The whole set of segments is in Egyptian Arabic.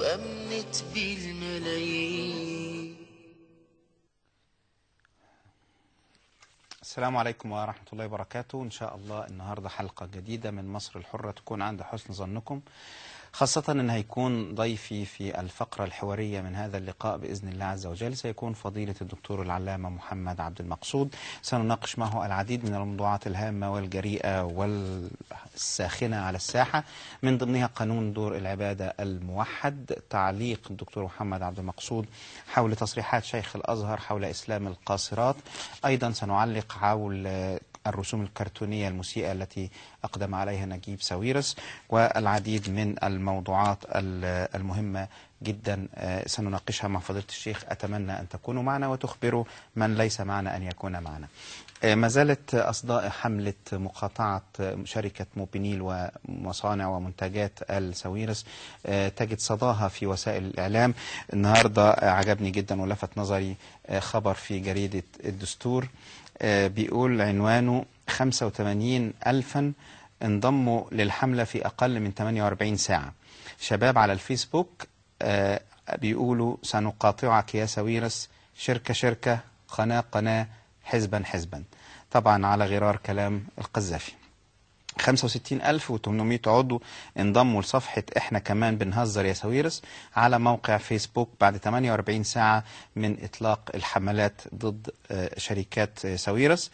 وأمنت بالملايين السلام عليكم ورحمة الله وبركاته إن شاء الله النهاردة حلقة جديدة من مصر الحرة تكون عند حسن ظنكم خاصة أن هيكون ضيفي في الفقرة الحوارية من هذا اللقاء بإذن الله عز وجل سيكون فضيلة الدكتور العلامة محمد عبد المقصود سنناقش معه العديد من الموضوعات الهامة والجريئة والساخنة على الساحة من ضمنها قانون دور العبادة الموحد تعليق الدكتور محمد عبد المقصود حول تصريحات شيخ الأزهر حول إسلام القاصرات أيضا سنعلق حول الرسوم الكرتونية المسيئة التي أقدم عليها نجيب ساويرس والعديد من الموضوعات المهمة جدا سنناقشها مع فضيلة الشيخ أتمنى أن تكونوا معنا وتخبروا من ليس معنا أن يكون معنا ما زالت أصداء حملة مقاطعة شركة موبينيل ومصانع ومنتجات الساويرس تجد صداها في وسائل الإعلام النهاردة عجبني جدا ولفت نظري خبر في جريدة الدستور بيقول عنوانه 85 ألفا انضموا للحملة في أقل من 48 ساعة شباب على الفيسبوك بيقولوا سنقاطعك يا ساويرس شركة شركة قناة قناة حزبا حزبا طبعا على غرار كلام القذافي 65800 عضو انضموا لصفحة احنا كمان بنهزر يا ساويرس على موقع فيسبوك بعد 48 ساعة من اطلاق الحملات ضد شركات ساويرس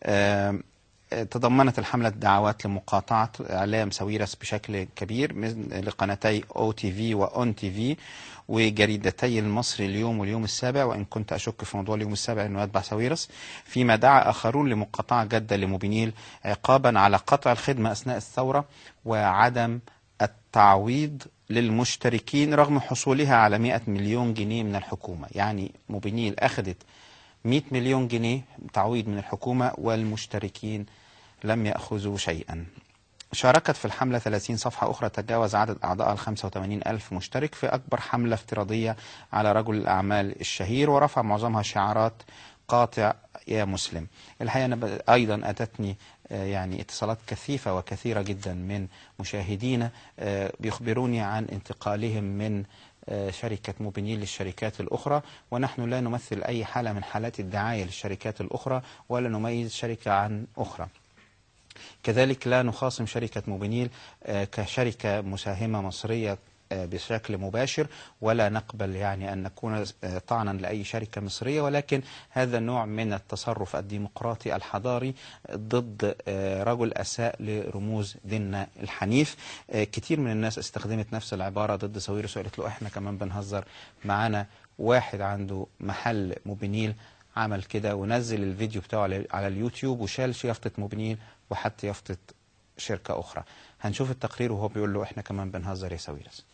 تضمنت الحملة دعوات لمقاطعة إعلام ساويرس بشكل كبير لقناتي أو تي في وأون تي في وجريدتي المصري اليوم واليوم السابع وإن كنت أشك في موضوع اليوم السابع أنه يتبع ساويرس فيما دعا آخرون لمقاطعة جدة لموبينيل عقابا على قطع الخدمة أثناء الثورة وعدم التعويض للمشتركين رغم حصولها على 100 مليون جنيه من الحكومة يعني موبينيل أخذت 100 مليون جنيه تعويض من الحكومة والمشتركين لم يأخذوا شيئا شاركت في الحملة 30 صفحة أخرى تجاوز عدد أعضائها ال 85 ألف مشترك في أكبر حملة افتراضية على رجل الأعمال الشهير ورفع معظمها شعارات قاطع يا مسلم الحقيقة أنا أيضا أتتني يعني اتصالات كثيفة وكثيرة جدا من مشاهدين بيخبروني عن انتقالهم من شركة موبينيل للشركات الأخرى ونحن لا نمثل أي حالة من حالات الدعاية للشركات الأخرى ولا نميز شركة عن أخرى كذلك لا نخاصم شركة موبينيل كشركة مساهمة مصرية بشكل مباشر ولا نقبل يعني أن نكون طعنا لأي شركة مصرية ولكن هذا نوع من التصرف الديمقراطي الحضاري ضد رجل أساء لرموز ديننا الحنيف كتير من الناس استخدمت نفس العبارة ضد ساويرس وقالت له احنا كمان بنهزر معانا واحد عنده محل موبينيل عمل كده ونزل الفيديو بتاعه على اليوتيوب وشال يافطة موبينيل وحط يافطة شركة أخرى هنشوف التقرير وهو بيقول له احنا كمان بنهزر يا ساويرس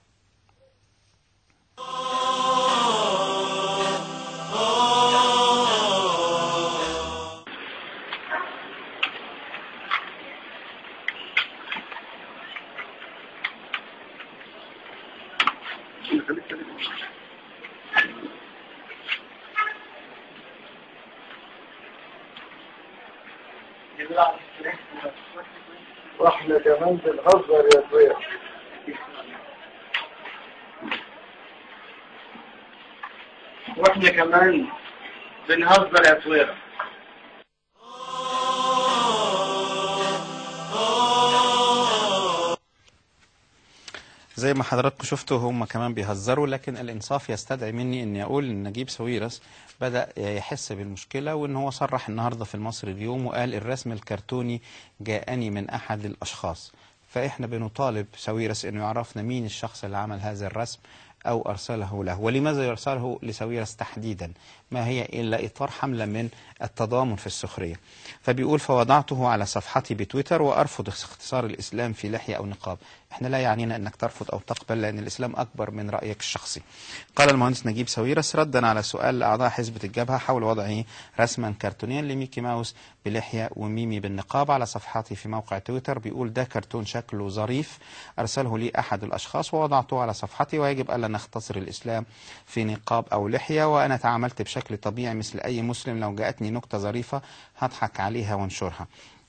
واحنا كمان بنهزر يا طير واحنا كمان بنهزر يا طويرة زي ما حضراتكم شفتوا هم كمان بيهزروا لكن الانصاف يستدعي مني اني اقول ان نجيب ساويرس بدا يحس بالمشكله وان هو صرح النهارده في المصري اليوم وقال الرسم الكرتوني جاءني من احد الاشخاص فاحنا بنطالب ساويرس انه يعرفنا مين الشخص اللي عمل هذا الرسم أو أرسله له ولماذا يرسله لساويرس تحديدا ما هي إلا إطار حملة من التضامن في السخرية فبيقول فوضعته على صفحتي بتويتر وأرفض اختصار الإسلام في لحية أو نقاب احنا لا يعنينا أنك ترفض أو تقبل لأن الإسلام أكبر من رأيك الشخصي قال المهندس نجيب ساويرس ردا على سؤال أعضاء حزب الجبهة حول وضع رسما كرتونيا لميكي ماوس بلحية وميمي بالنقاب على صفحتي في موقع تويتر بيقول ده كرتون شكله ظريف أرسله لي أحد الأشخاص ووضعته على صفحتي ويجب ألا نختصر الإسلام في نقاب أو لحية وأنا تعاملت بشكل طبيعي مثل أي مسلم لو جاءتني نكتة ظريفة هضحك عليها وانشرها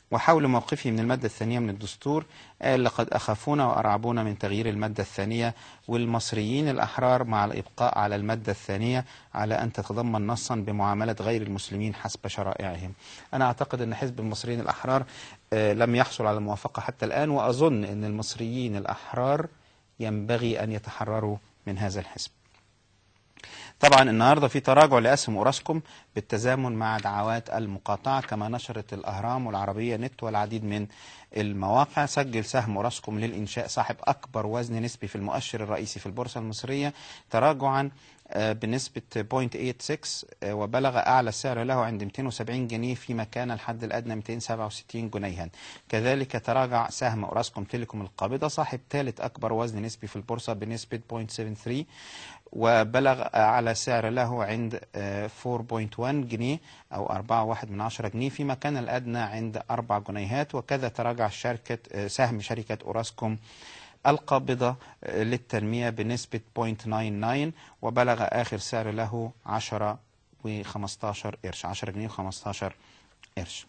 وحول موقفه من المادة الثانية من الدستور قال لقد أخافونا وأرعبونا من تغيير المادة الثانية والمصريين الأحرار مع الإبقاء على المادة الثانية على أن تتضمن نصا بمعاملة غير المسلمين حسب شرائعهم أنا أعتقد أن حزب المصريين الأحرار آه، لم يحصل على الموافقة حتى الآن وأظن أن المصريين الأحرار ينبغي أن يتحرروا من هذا الحزب طبعا النهارده في تراجع لاسهم اوراسكوم بالتزامن مع دعوات المقاطعه كما نشرت الاهرام والعربيه نت والعديد من المواقع سجل سهم اوراسكوم للانشاء صاحب اكبر وزن نسبي في المؤشر الرئيسي في البورصه المصريه تراجعا آه، بنسبة 0.86 آه، وبلغ أعلى سعر له عند 270 جنيه فيما كان الحد الأدنى 267 جنيها كذلك تراجع سهم أوراسكوم تيليكوم القابضة صاحب ثالث أكبر وزن نسبي في البورصة بنسبة 0.73 وبلغ أعلى سعر له عند آه، 4.1 جنيه أو 4.1 من عشرة جنيه فيما كان الأدنى عند 4 جنيهات وكذا تراجع شركة آه، سهم شركة أوراسكوم القابضة آه، للتنمية بنسبة 0.99 وبلغ آخر سعر له 10 و15 قرش 10 جنيه و15 قرش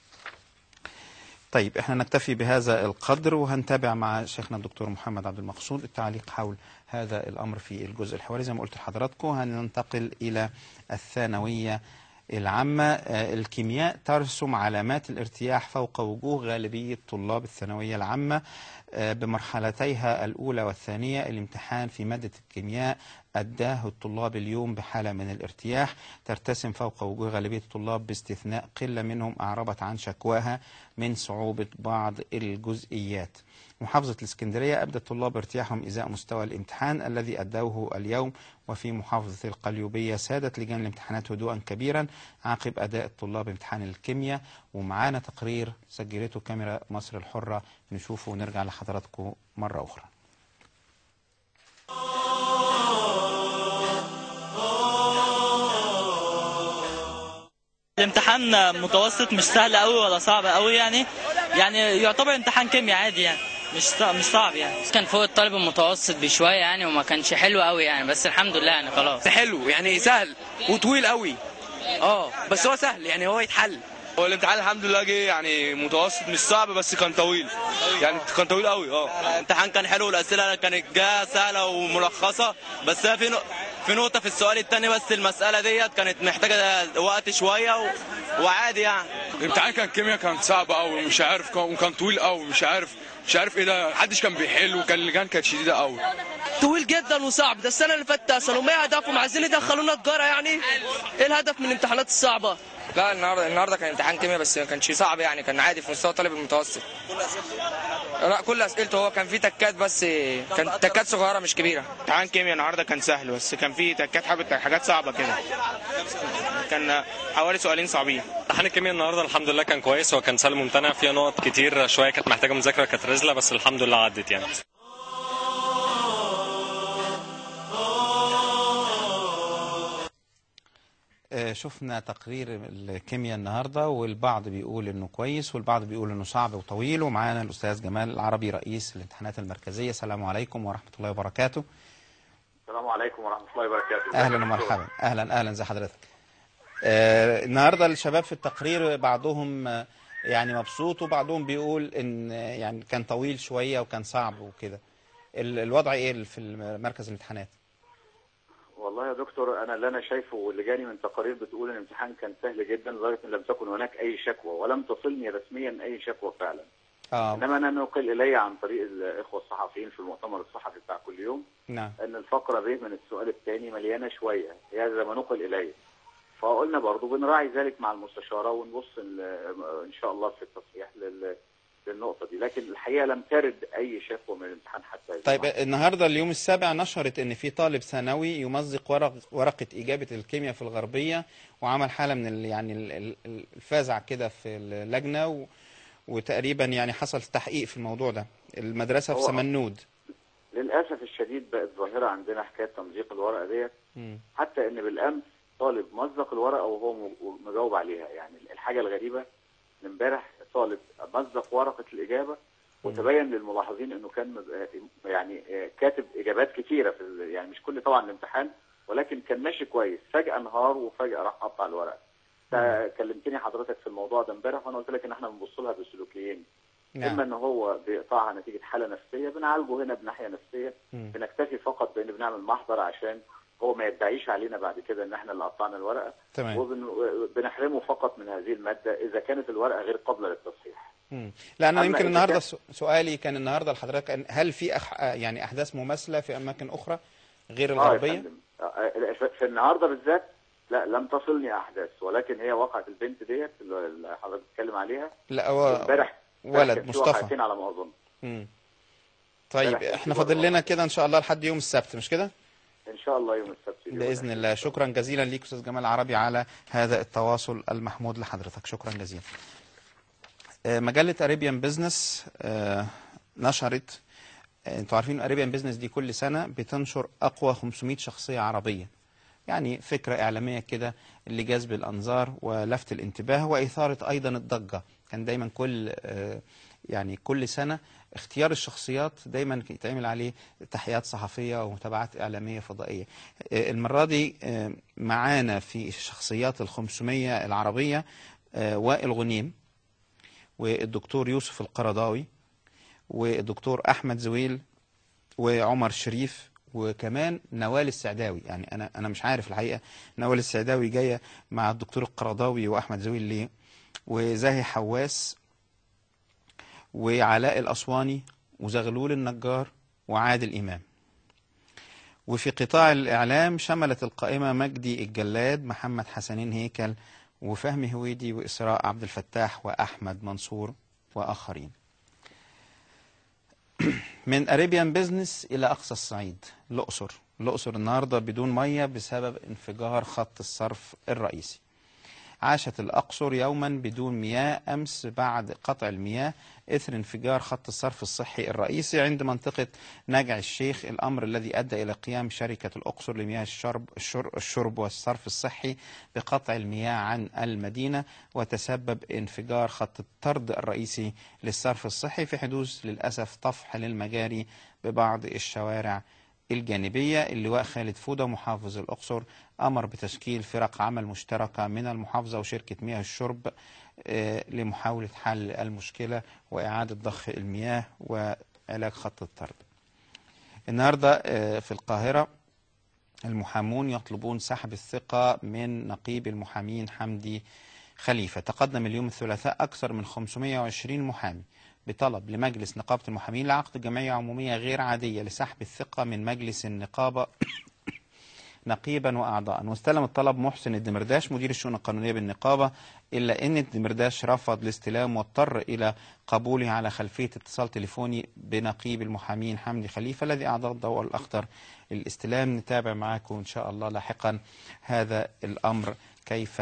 طيب احنا نكتفي بهذا القدر وهنتابع مع شيخنا الدكتور محمد عبد المقصود التعليق حول هذا الامر في الجزء الحواري زي ما قلت لحضراتكم هننتقل الى الثانويه العامه آه، الكيمياء ترسم علامات الارتياح فوق وجوه غالبيه طلاب الثانويه العامه آه، بمرحلتيها الاولى والثانيه الامتحان في ماده الكيمياء أداه الطلاب اليوم بحالة من الارتياح ترتسم فوق وجوه غالبية الطلاب باستثناء قلة منهم أعربت عن شكواها من صعوبة بعض الجزئيات محافظة الإسكندرية أبدى الطلاب ارتياحهم إزاء مستوى الامتحان الذي أدوه اليوم وفي محافظة القليوبية سادت لجان الامتحانات هدوءا كبيرا عقب أداء الطلاب امتحان الكيمياء ومعانا تقرير سجلته كاميرا مصر الحرة نشوفه ونرجع لحضراتكم مرة أخرى الامتحان متوسط مش سهل قوي ولا صعب قوي يعني يعني يعتبر امتحان كيمياء عادي يعني مش صع- مش صعب يعني كان فوق الطالب المتوسط بشويه يعني وما كانش حلو قوي يعني بس الحمد لله يعني خلاص حلو يعني سهل وطويل قوي اه بس هو سهل يعني هو يتحل هو الامتحان الحمد لله جه يعني متوسط مش صعب بس كان طويل يعني كان طويل قوي اه الامتحان كان حلو والاسئله كانت جايه سهله وملخصه بس هي في نق- في نقطه في السؤال الثاني بس المساله ديت كانت محتاجه وقت شويه و... وعادي يعني الامتحان كان كيمياء كان صعب قوي مش عارف كان وكان طويل قوي مش عارف مش عارف ايه ده محدش كان بيحل وكان اللجان كانت شديده قوي طويل جدا وصعب ده السنه اللي فاتت اصلا وما هدفهم عايزين يدخلونا تجاره يعني ايه الهدف من الامتحانات الصعبه لا النهارده النهارده كان امتحان كيمياء بس ما كانش صعب يعني كان عادي في مستوى الطالب المتوسط لا كل اسئلته هو كان فيه تكات بس كان تكات صغيره مش كبيره امتحان كيمياء النهارده كان سهل بس كان فيه تكات حبه حاجات صعبه كده كان حوالي سؤالين صعبين امتحان الكيمياء النهارده الحمد لله كان كويس هو كان سهل ممتنع فيها نقط كتير شويه كانت محتاجه مذاكره كانت رزله بس الحمد لله عدت يعني آه، شفنا تقرير الكيمياء النهارده والبعض بيقول انه كويس والبعض بيقول انه صعب وطويل ومعانا الاستاذ جمال العربي رئيس الامتحانات المركزيه السلام عليكم ورحمه الله وبركاته السلام عليكم ورحمة الله وبركاته اهلا ومرحبا اهلا اهلا زي حضرتك آه، النهارده الشباب في التقرير بعضهم آه، يعني مبسوط وبعضهم بيقول ان آه، يعني كان طويل شويه وكان صعب وكده ال- الوضع ايه في مركز الامتحانات والله يا دكتور أنا اللي أنا شايفه واللي جاني من تقارير بتقول إن الامتحان كان سهل جدا لدرجة إن لم تكن هناك أي شكوى ولم تصلني رسميا أي شكوى فعلا اه إنما أنا نقل إلي عن طريق الإخوة الصحفيين في المؤتمر الصحفي بتاع كل يوم نعم ان الفقره ب من السؤال الثاني مليانه شويه هي زي ما نقل الي فقلنا برضو بنراعي ذلك مع المستشاره ونبص ال- ان شاء الله في التصحيح لل- للنقطه دي لكن الحقيقه لم ترد اي شكوى من الامتحان حتى هذه طيب اللحظة. النهارده اليوم السابع نشرت ان في طالب ثانوي يمزق ورق ورقه اجابه الكيمياء في الغربيه وعمل حاله من ال يعني ال- ال- الفزع كده في اللجنه و وتقريبا يعني حصل تحقيق في الموضوع ده المدرسه في هو- سمنود للاسف الشديد بقت ظاهره عندنا حكايه تمزيق الورقه ديت مم. حتى ان بالامس طالب مزق الورقه وهو م- مجاوب عليها يعني الحاجه الغريبه إن امبارح طالب مزق ورقه الاجابه وتبين للملاحظين انه كان مز- يعني كاتب اجابات كتيره في ال- يعني مش كل طبعا الامتحان ولكن كان ماشي كويس فجاه انهار وفجاه راح قطع الورقه تا- كلمتني حضرتك في الموضوع ده امبارح وانا قلت لك ان احنا بنبص لها بسلوكيين اما نعم ان هو بيقطعها نتيجه حاله نفسيه بنعالجه هنا بناحيه نفسيه مم. بنكتفي فقط بان بنعمل محضر عشان هو ما يدعيش علينا بعد كده ان احنا اللي قطعنا الورقه تمام وبنحرمه فقط من هذه الماده اذا كانت الورقه غير قابله للتصحيح مم. لا انا أما يمكن إذا النهارده كان- سو- سؤالي كان النهارده لحضرتك أن- هل في أح... يعني احداث مماثله في اماكن اخرى غير اه يا الغربيه؟ فندم آه، آه، في- في النهارده بالذات لا لم تصلني احداث ولكن هي وقعت البنت ديت اللي حضرتك بتتكلم عليها لا هو امبارح ولد كان في مصطفى. وقعتين على ما اظن مم. طيب امبارح احنا في فاضل مرة. لنا كده ان شاء الله لحد يوم السبت مش كده؟ ان شاء الله يوم السبت اليوم باذن ده. الله شكرا جزيلا ليك استاذ جمال عربي على هذا التواصل المحمود لحضرتك شكرا جزيلا آه، مجله اريبيان بزنس نشرت آه، انتوا عارفين اريبيان بزنس دي كل سنه بتنشر اقوى 500 شخصيه عربيه يعني فكره اعلاميه كده لجذب الانظار ولفت الانتباه واثاره ايضا الضجه كان دايما كل آه، يعني كل سنه اختيار الشخصيات دايما يتعمل عليه تحيات صحفيه ومتابعات اعلاميه فضائيه آه، المره دي آه، معانا في الشخصيات ال 500 العربيه آه، وائل غنيم والدكتور يوسف القرضاوي والدكتور احمد زويل وعمر شريف وكمان نوال السعداوي يعني انا انا مش عارف الحقيقه نوال السعداوي جايه مع الدكتور القرضاوي واحمد زويل ليه وزاهي حواس وعلاء الاسواني وزغلول النجار وعادل امام وفي قطاع الاعلام شملت القائمه مجدي الجلاد محمد حسنين هيكل وفهمي هويدي واسراء عبد الفتاح واحمد منصور واخرين من اريبيان بيزنس الى اقصى الصعيد الاقصر الاقصر النهارده بدون ميه بسبب انفجار خط الصرف الرئيسي عاشت الأقصر يوما بدون مياه أمس بعد قطع المياه إثر انفجار خط الصرف الصحي الرئيسي عند منطقة نجع الشيخ الأمر الذي أدى إلى قيام شركة الأقصر لمياه الشرب, الشر- الشرب والصرف الصحي بقطع المياه عن المدينة وتسبب انفجار خط الطرد الرئيسي للصرف الصحي في حدوث للأسف طفح للمجاري ببعض الشوارع الجانبية اللواء خالد فودة محافظ الأقصر أمر بتشكيل فرق عمل مشتركة من المحافظة وشركة مياه الشرب آه، لمحاولة حل المشكلة وإعادة ضخ المياه وعلاج خط الطرد النهاردة آه، في القاهرة المحامون يطلبون سحب الثقة من نقيب المحامين حمدي خليفة تقدم اليوم الثلاثاء أكثر من 520 محامي بطلب لمجلس نقابة المحامين لعقد جمعية عمومية غير عادية لسحب الثقة من مجلس النقابة نقيبا وأعضاء واستلم الطلب محسن الدمرداش مدير الشؤون القانونية بالنقابة إلا أن الدمرداش رفض الاستلام واضطر إلى قبوله على خلفية اتصال تليفوني بنقيب المحامين حمدي خليفة الذي أعضى الضوء الأخضر للاستلام نتابع معكم إن شاء الله لاحقا هذا الأمر كيف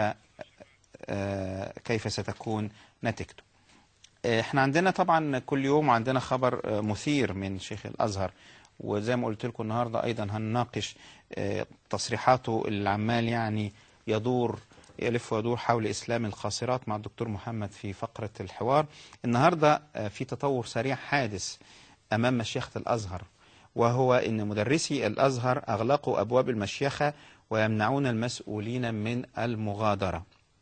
آه، كيف ستكون نتيجته آه، احنا عندنا طبعا كل يوم عندنا خبر آه، مثير من شيخ الازهر وزي ما قلت لكم النهارده ايضا هنناقش آه، تصريحاته اللي عمال يعني يدور يلف ويدور حول اسلام الخاسرات مع الدكتور محمد في فقره الحوار النهارده آه، في تطور سريع حادث امام مشيخه الازهر وهو ان مدرسي الازهر اغلقوا ابواب المشيخه ويمنعون المسؤولين من المغادره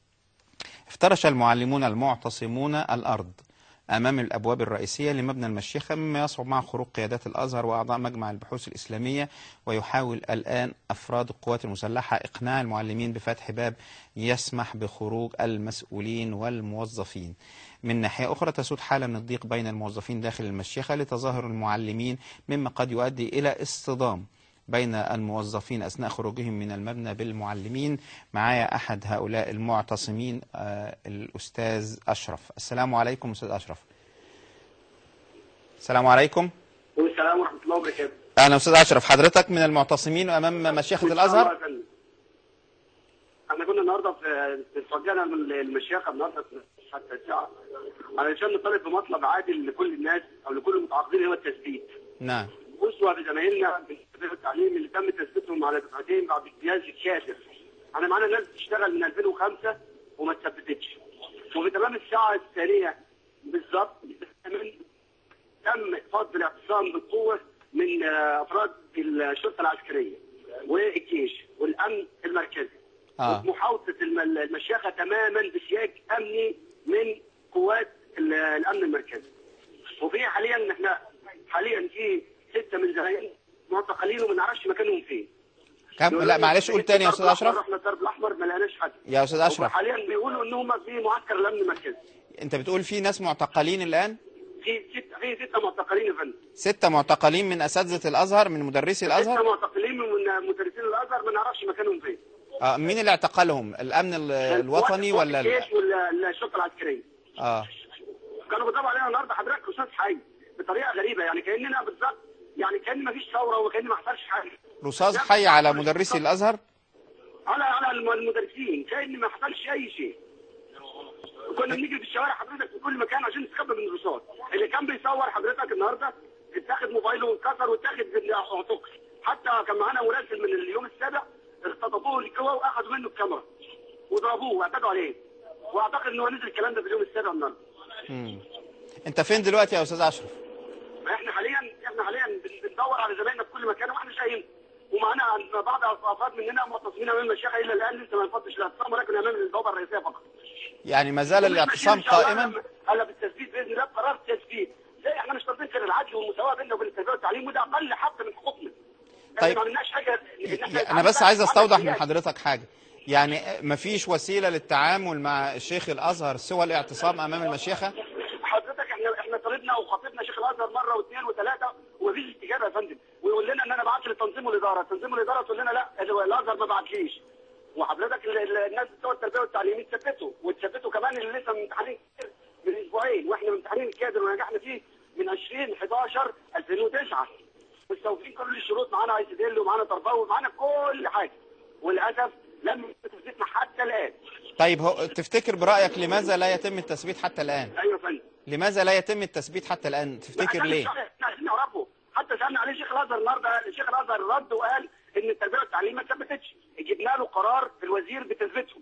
افترش المعلمون المعتصمون الأرض أمام الأبواب الرئيسية لمبنى المشيخة مما يصعب مع خروج قيادات الأزهر وأعضاء مجمع البحوث الإسلامية ويحاول الآن أفراد القوات المسلحة إقناع المعلمين بفتح باب يسمح بخروج المسؤولين والموظفين من ناحية أخرى تسود حالة من الضيق بين الموظفين داخل المشيخة لتظاهر المعلمين مما قد يؤدي إلى اصطدام بين الموظفين أثناء خروجهم من المبنى بالمعلمين معايا أحد هؤلاء المعتصمين آه، الأستاذ أشرف السلام عليكم أستاذ أشرف السلام عليكم والسلام ورحمه الله وبركاته أنا أستاذ أشرف حضرتك من المعتصمين أمام مشيخة الأزهر يا فندم. احنا كنا النهارده في اتوجهنا من المشيخه النهارده حتى الساعه علشان نطالب بمطلب عادل لكل الناس او لكل المتعاقدين هو التثبيت نعم اسوه بزمايلنا من كليه التعليم اللي تم تثبيتهم على دفعتين بعد اجتياز الكادر احنا معانا ناس بتشتغل من 2005 وما اتثبتتش وفي تمام الساعه الثانيه بالظبط تم فض الاعتصام بالقوه من آه، افراد الشرطه العسكريه والجيش والامن المركزي آه. محاوطه الم- المشيخه تماما بسياج امني من قوات ال- الامن المركزي وفي حاليا احنا حاليا في سته من زمايلنا معتقلين وما نعرفش مكانهم فين كم لا معلش قول تاني يا استاذ اشرف رحنا الدرب الاحمر ما لقيناش حد يا استاذ اشرف حاليا بيقولوا ان هم في معسكر الامن المركزي انت بتقول في ناس معتقلين الان في ست في سته معتقلين يا فندم ستة معتقلين من اساتذه الازهر من مدرسي سته الازهر معتقلين من مدرسين الازهر ما نعرفش مكانهم فين آه مين اللي اعتقلهم الامن ال- الوطني قوات ولا ال- الجيش ولا الشرطه العسكريه اه كانوا بيضربوا علينا النهارده حضرتك رصاص حي بطريقه غريبه يعني كاننا بالظبط يعني كان ما فيش ثوره وكان ما حصلش حاجه رصاص حي على مدرسي الازهر على على الم- المدرسين كان ما حصلش اي شيء كنا بنيجي في الشوارع حضرتك في كل مكان عشان نستخبى من الرصاص اللي كان بيصور حضرتك النهارده اتاخد موبايله وانكسر واتاخد اعتقل حتى كان معانا مراسل من اليوم السابع اختطفوه الكوا واخذوا منه الكاميرا وضربوه واعتدوا عليه واعتقد ان هو نزل الكلام ده في اليوم السابع النهارده مم. انت فين دلوقتي يا استاذ اشرف احنا حاليا احنا حاليا بن- بندور على زمايلنا في كل مكان واحنا شايفين ومعانا بعض افراد مننا معتصمين امام المشيخه الا الان لسه ما نفضش الاعتصام ولكن امام البوابه الرئيسيه فقط. يعني ما زال الاعتصام إن شاء الله قائما هلا- هلا بالتثبيت باذن الله قرار تثبيت زي احنا مش طالبين غير العدل والمساواه بيننا وبين التربيه والتعليم وده اقل حق من حقوقنا. احنا طيب. ما عملناش حاجه إن إحنا انا بس عايز استوضح من عمل حضرتك حاجه يعني مفيش وسيله للتعامل مع شيخ الازهر سوى الاعتصام امام المشيخه حضرتك احنا احنا طالبنا وخاطبنا شيخ الازهر مره واثنين وثلاثه ومفيش استجابه يا فندم ويقول لنا ان انا بعت للتنظيم والاداره، التنظيم والاداره تقول لنا لا الازهر ما بعتليش وحضرتك ال- ال- الناس بتوع التربيه والتعليم اتثبتوا واتثبتوا كمان اللي لسه ممتحنين كتير من اسبوعين واحنا ممتحنين الكادر ونجحنا فيه من 20 11 2009 مستوفين كل الشروط معانا اي سي دي ومعانا تربوي ومعانا كل حاجه وللاسف لم تثبتنا حتى الان طيب هو تفتكر برايك لماذا لا يتم التثبيت حتى الان ايوه يا فندم لماذا لا يتم التثبيت حتى الان تفتكر لا، ليه احنا عايزين نعرفه حتى سالنا عليه شيخ الازهر النهارده شيخ الازهر رد وقال ان التربيه والتعليم ما ثبتتش جبنا له قرار في الوزير بتثبيتهم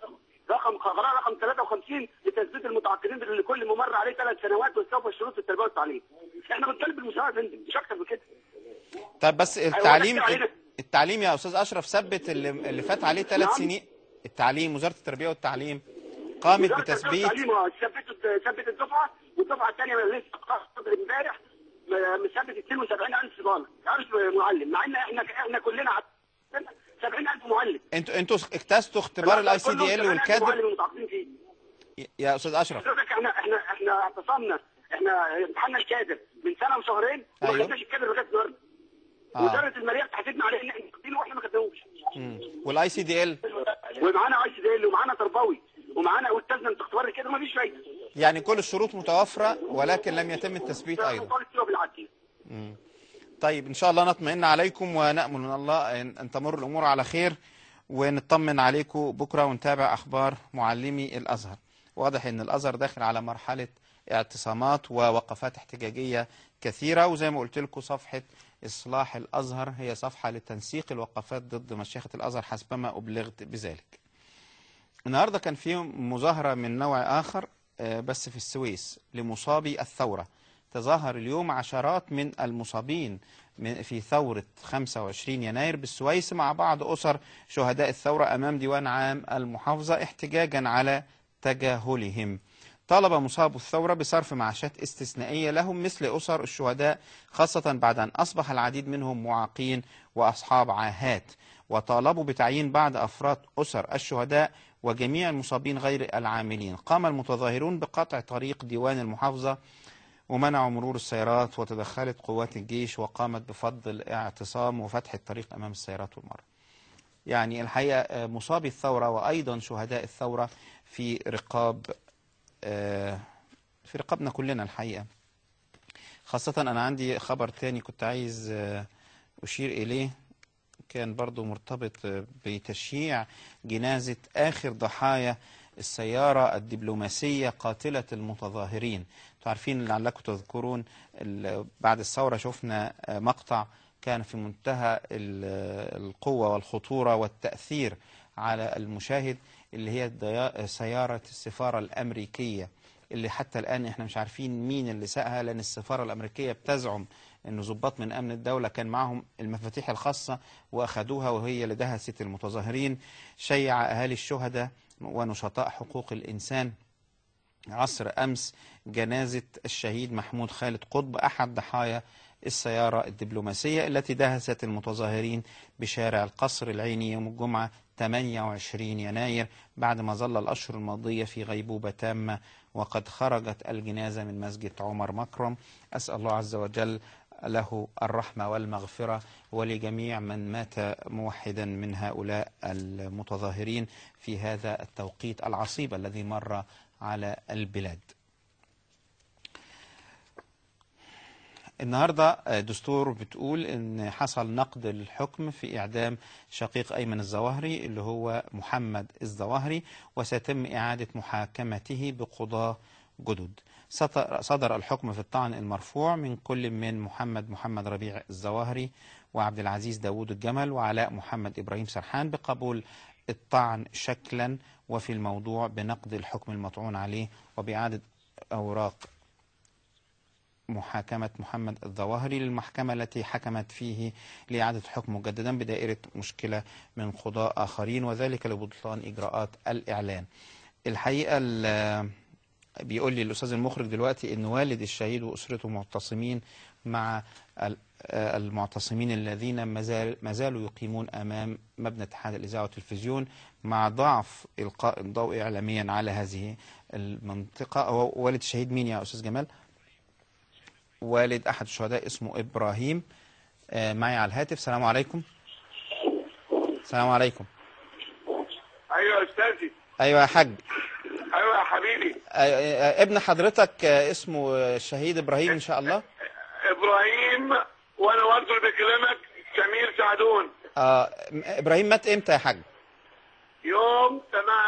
رقم قرار رقم 53 لتثبيت المتعاقدين اللي كل ممر عليه ثلاث سنوات واستوفى شروط التربيه والتعليم احنا بنطالب بالمساواه يا فندم مش اكتر من كده طيب بس التعليم ولكن علينا- التعليم يا استاذ اشرف ثبت اللي, اللي فات عليه ثلاث نعم. سنين التعليم وزاره التربيه والتعليم قامت وزارة التربية بتثبيت والتعليم، اه، ثبتت ثبت الدفعه والدفعه الثانيه لسه قصد امبارح م- مثبت 72000 طالب 1000 معلم مع ان احنا احنا كلنا عندنا 70000 معلم انتوا انتوا اجتزتوا اختبار الاي سي دي ال كلهم 70000 والكادر معلم متعاقدين فيه يا استاذ اشرف حضرتك احنا احنا احنا اعتصمنا احنا امتحنا الكادر من سنه وشهرين وما أيوه. خدناش الكادر لغايه النهارده آه. وزاره الماليه بتحاسبنا عليه ان احنا واخدينه واحنا ما خدناهوش والاي سي دي ال ومعانا اي سي دي ال ومعانا تربوي ومعانا استاذنا من اختبار الكادر ما فيش فايده يعني كل الشروط متوفره ولكن لم يتم التثبيت ايضا طالب سوى بالعدل طيب ان شاء الله نطمئن عليكم ونامل من الله ان أن تمر الامور على خير ونطمن عليكم بكره ونتابع اخبار معلمي الازهر واضح ان الازهر داخل على مرحله اعتصامات ووقفات احتجاجيه كثيره وزي ما قلت لكم صفحه اصلاح الازهر هي صفحه لتنسيق الوقفات ضد مشيخه الازهر حسبما ابلغت بذلك النهارده كان في مظاهره من نوع اخر آه، بس في السويس لمصابي الثوره تظاهر اليوم عشرات من المصابين من- في ثورة 25 يناير بالسويس مع بعض أسر شهداء الثورة أمام ديوان عام المحافظة احتجاجا على تجاهلهم طالب مصاب الثورة بصرف معاشات استثنائية لهم مثل أسر الشهداء خاصة بعد أن أصبح العديد منهم معاقين وأصحاب عاهات وطالبوا بتعيين بعض أفراد أسر الشهداء وجميع المصابين غير العاملين قام المتظاهرون بقطع طريق ديوان المحافظة ومنعوا مرور السيارات وتدخلت قوات الجيش وقامت بفض الاعتصام وفتح الطريق أمام السيارات والمرة يعني الحقيقة آه، مصابي الثورة وأيضا شهداء الثورة في رقاب آه، في رقابنا كلنا الحقيقة خاصة أنا عندي خبر تاني كنت عايز آه، أشير إليه كان برضو مرتبط آه، بتشييع جنازة آخر ضحايا السيارة الدبلوماسية قاتلة المتظاهرين انتوا عارفين لعلكم تذكرون ال- بعد الثورة شفنا آه، مقطع كان في منتهى ال- القوة والخطورة والتأثير على المشاهد اللي هي الضيا- سيارة السفارة الأمريكية اللي حتى الآن احنا مش عارفين مين اللي ساقها لأن السفارة الأمريكية بتزعم ان ضباط من امن الدوله كان معهم المفاتيح الخاصه واخذوها وهي اللي دهست المتظاهرين شيع اهالي الشهداء ونشطاء حقوق الانسان عصر أمس جنازة الشهيد محمود خالد قطب أحد ضحايا السيارة الدبلوماسية التي دهست المتظاهرين بشارع القصر العيني يوم الجمعة 28 يناير بعد ما ظل الأشهر الماضية في غيبوبة تامة وقد خرجت الجنازة من مسجد عمر مكرم أسأل الله عز وجل له الرحمة والمغفرة ولجميع من مات موحدا من هؤلاء المتظاهرين في هذا التوقيت العصيب الذي مر على البلاد النهاردة دستور بتقول ان حصل نقد الحكم في اعدام شقيق ايمن الظواهري اللي هو محمد الظواهري وسيتم اعادة محاكمته بقضاة جدد سط- صدر الحكم في الطعن المرفوع من كل من محمد محمد ربيع الظواهري وعبد العزيز داوود الجمل وعلاء محمد إبراهيم سرحان بقبول الطعن شكلا وفي الموضوع بنقد الحكم المطعون عليه وبإعادة أوراق محاكمة محمد الظواهري للمحكمة التي حكمت فيه لإعادة حكم مجددا بدائرة مشكلة من قضاء آخرين وذلك لبطلان إجراءات الإعلان الحقيقة ال- بيقول لي الأستاذ المخرج دلوقتي إن والد الشهيد وأسرته معتصمين مع ال- آه المعتصمين الذين ما زال- ما زالوا يقيمون أمام مبنى اتحاد الإذاعة والتلفزيون مع ضعف إلقاء الضوء إعلاميا على هذه المنطقة هو والد الشهيد مين يا أستاذ جمال؟ والد أحد الشهداء اسمه إبراهيم آه، معي على الهاتف السلام عليكم السلام عليكم ايوه يا استاذي أيوة يا حاج ايوه يا حبيبي آه، آه، ابن حضرتك آه، اسمه آه، الشهيد إبراهيم إن شاء الله ابراهيم وانا برضه اللي بكلمك سمير سعدون آه، م- إبراهيم مات إمتى يا حاج يوم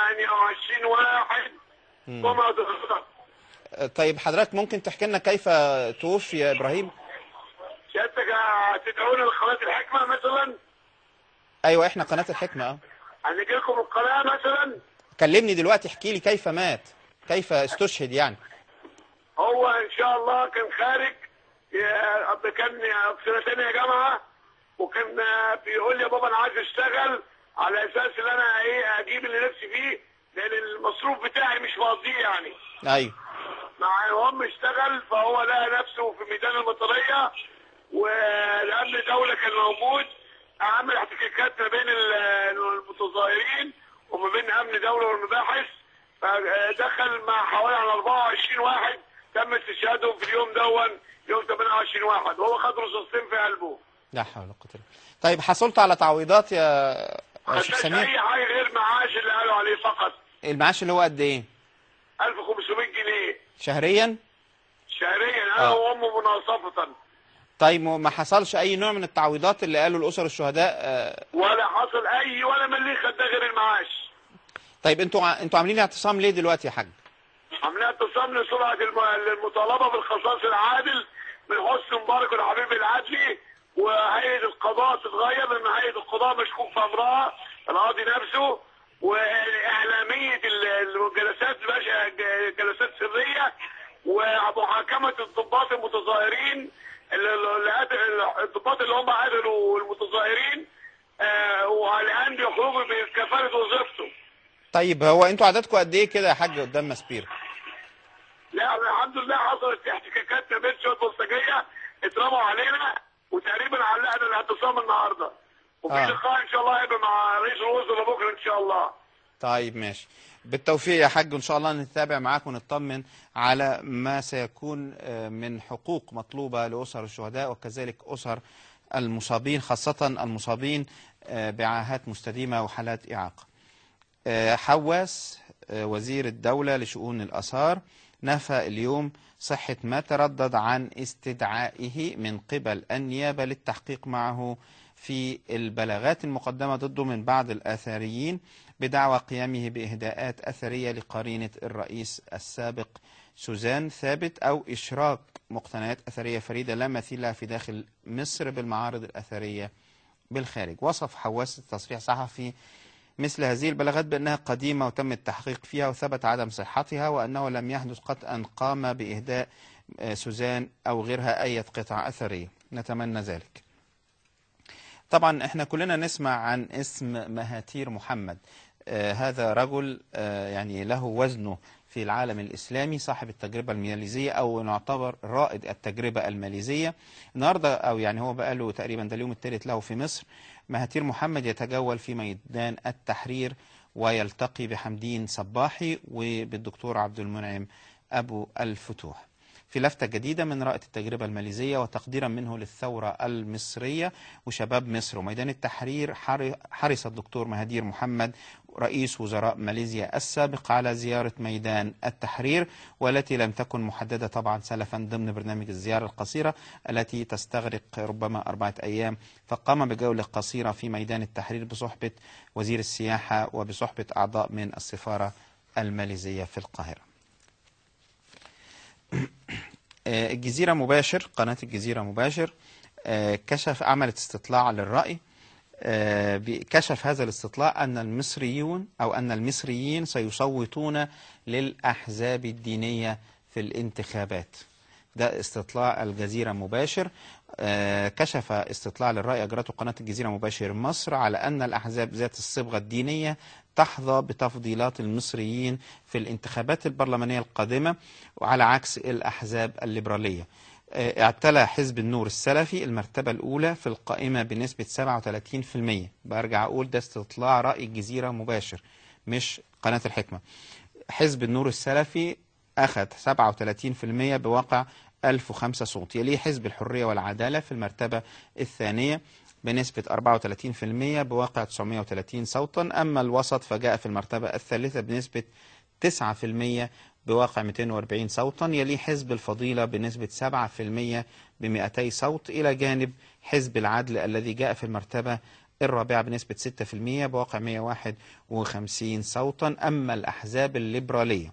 28 واحد مم. جمعة الغد آه، طيب حضرتك ممكن تحكي لنا كيف توفي يا إبراهيم سيادتك هتدعونا لقناة الحكمة مثلا أيوة إحنا قناة الحكمة آه. هنجي لكم القناة مثلا كلمني دلوقتي احكي لي كيف مات كيف استشهد يعني هو ان شاء الله كان خارج يا- أب كان في سنه ثانيه جامعه وكان بيقول لي يا بابا انا عايز اشتغل على اساس ان انا ايه اجيب اللي نفسي فيه لان المصروف بتاعي مش مقضيه يعني أيوة مع المهم اشتغل فهو لقى نفسه في ميدان المطريه والامن الدوله كان موجود عمل احتكاكات ما بين ال- المتظاهرين وما بين امن دوله والمباحث فدخل مع حوالي على 24 واحد تم استشهادهم في اليوم دون يوم 28 واحد وهو خد رصاصتين في قلبه لا حول ولا قوة إلا بالله. طيب حصلت على تعويضات يا يا شيخ خدش سمير اي حاجه غير معاش اللي قالوا عليه فقط المعاش اللي هو قد ايه 1500 جنيه شهريا شهريا انا آه. وامه مناصفه طيب ما حصلش اي نوع من التعويضات اللي قالوا الاسر الشهداء آه، ولا حصل اي ولا ملي خد ده غير المعاش طيب انتوا ع- انتوا عاملين اعتصام ليه دلوقتي يا حاج عاملين اتصام لسرعه الم- المطالبه بالقصاص العادل من حسن مبارك والحبيب العدلي وهيئه القضاء تتغير لان هيئه القضاء مشكوك في امرها القاضي نفسه واعلاميه ال- الجلسات تبقاش ج- جلسات سريه ومحاكمه الضباط المتظاهرين اللي- اللي قتل- الضباط اللي هم قتلوا المتظاهرين آه، والان بيخرجوا بكفاله وظيفته طيب هو انتوا عددكم قد ايه كده يا حاج قدام مسبير لا الحمد لله حصلت احتكاكات ما بين شويه بلطجيه اترموا علينا وتقريبا علقنا الاعتصام النهارده وفي آه. لقاء ان شاء الله هيبقى مع رئيس الوزراء بكره ان شاء الله طيب ماشي بالتوفيق يا حاج ان شاء الله نتابع معاك ونطمن على ما سيكون آه، من حقوق مطلوبة لأسر الشهداء وكذلك أسر المصابين خاصة المصابين آه، بعاهات مستديمة وحالات إعاقة آه، حواس آه، وزير الدولة لشؤون الآثار نفى اليوم صحة ما تردد عن استدعائه من قبل النيابة للتحقيق معه في البلاغات المقدمة ضده من بعض الآثاريين بدعوى قيامه بإهداءات أثرية لقرينة الرئيس السابق سوزان ثابت أو إشراك مقتنيات أثرية فريدة لا مثيل لها في داخل مصر بالمعارض الأثرية بالخارج وصف حواس التصريح صحفي مثل هذه البلاغات بأنها قديمة وتم التحقيق فيها وثبت عدم صحتها وأنه لم يحدث قط أن قام بإهداء آه، سوزان أو غيرها أي قطع أثرية نتمنى ذلك طبعا احنا كلنا نسمع عن اسم مهاتير محمد آه هذا رجل آه يعني له وزنه في العالم الإسلامي صاحب التجربة الماليزية أو نعتبر رائد التجربة الماليزية النهاردة أو يعني هو بقى له تقريبا ده اليوم الثالث له في مصر مهاتير محمد يتجول في ميدان التحرير ويلتقي بحمدين صباحي وبالدكتور عبد المنعم أبو الفتوح في لفتة جديدة من رائد التجربة الماليزية وتقديرا منه للثورة المصرية وشباب مصر وميدان التحرير حرص الدكتور مهدير محمد رئيس وزراء ماليزيا السابق على زيارة ميدان التحرير والتي لم تكن محددة طبعا سلفا ضمن برنامج الزيارة القصيرة التي تستغرق ربما أربعة أيام فقام بجولة قصيرة في ميدان التحرير بصحبة وزير السياحة وبصحبة أعضاء من السفارة الماليزية في القاهرة الجزيرة مباشر قناة الجزيرة مباشر كشف عملت استطلاع للرأي كشف هذا الاستطلاع أن المصريون أو أن المصريين سيصوتون للأحزاب الدينية في الانتخابات ده استطلاع الجزيرة مباشر كشف استطلاع للرأي أجرته قناة الجزيرة مباشر مصر على أن الأحزاب ذات الصبغة الدينية تحظى بتفضيلات المصريين في الانتخابات البرلمانية القادمة وعلى عكس الأحزاب الليبرالية اعتلى حزب النور السلفي المرتبة الأولى في القائمة بنسبة 37% برجع أقول ده استطلاع رأي الجزيرة مباشر مش قناة الحكمة حزب النور السلفي أخذ 37% بواقع 1005 صوت يليه حزب الحرية والعدالة في المرتبة الثانية بنسبة 34% بواقع 930 صوتا أما الوسط فجاء في المرتبة الثالثة بنسبة 9% بواقع 240 صوتا يليه حزب الفضيلة بنسبة 7% ب 200 صوت إلى جانب حزب العدل الذي جاء في المرتبة الرابعة بنسبة 6% بواقع 151 صوتا أما الأحزاب الليبرالية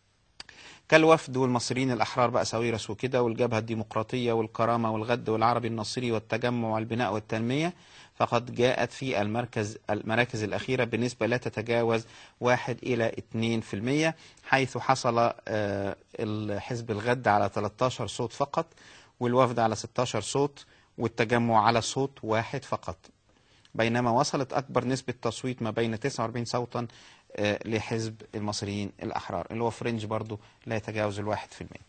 كالوفد والمصريين الأحرار بقى ساويرس وكده والجبهة الديمقراطية والكرامة والغد والعربي النصري والتجمع والبناء والتنمية فقد جاءت في المركز المراكز الأخيرة بنسبة لا تتجاوز 1 إلى 2% حيث حصل الحزب الغد على 13 صوت فقط والوفد على 16 صوت والتجمع على صوت واحد فقط بينما وصلت أكبر نسبة تصويت ما بين 49 صوتا لحزب المصريين الأحرار اللي هو فرنج برضو لا يتجاوز الواحد في المية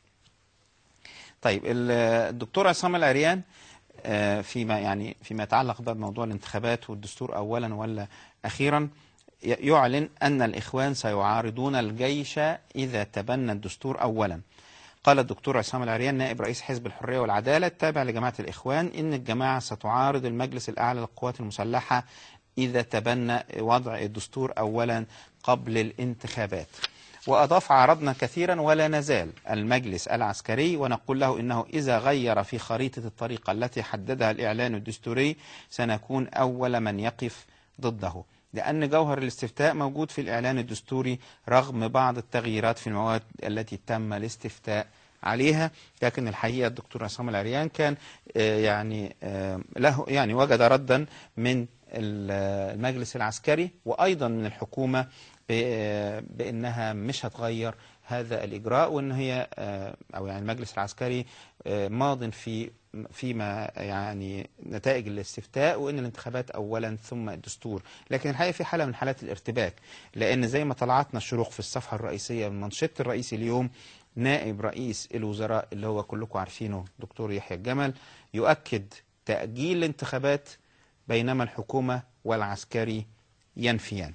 طيب الدكتور عصام العريان فيما يعني فيما يتعلق بموضوع الانتخابات والدستور أولا ولا أخيرا يعلن أن الإخوان سيعارضون الجيش إذا تبنى الدستور أولا قال الدكتور عصام العريان نائب رئيس حزب الحرية والعدالة التابع لجماعة الإخوان إن الجماعة ستعارض المجلس الأعلى للقوات المسلحة إذا تبنى وضع الدستور أولا قبل الانتخابات وأضاف عرضنا كثيرا ولا نزال المجلس العسكري ونقول له إنه إذا غير في خريطة الطريقة التي حددها الإعلان الدستوري سنكون أول من يقف ضده لأن جوهر الاستفتاء موجود في الإعلان الدستوري رغم بعض التغييرات في المواد التي تم الاستفتاء عليها لكن الحقيقة الدكتور عصام العريان كان يعني له يعني وجد ردا من المجلس العسكري وأيضا من الحكومة بأنها مش هتغير هذا الإجراء وأن هي أو يعني المجلس العسكري ماض في فيما يعني نتائج الاستفتاء وان الانتخابات اولا ثم الدستور لكن الحقيقه في حاله من حالات الارتباك لان زي ما طلعتنا الشروق في الصفحه الرئيسيه من منشط الرئيسي اليوم نائب رئيس الوزراء اللي هو كلكم عارفينه دكتور يحيى الجمل يؤكد تاجيل الانتخابات بينما الحكومه والعسكري ينفيان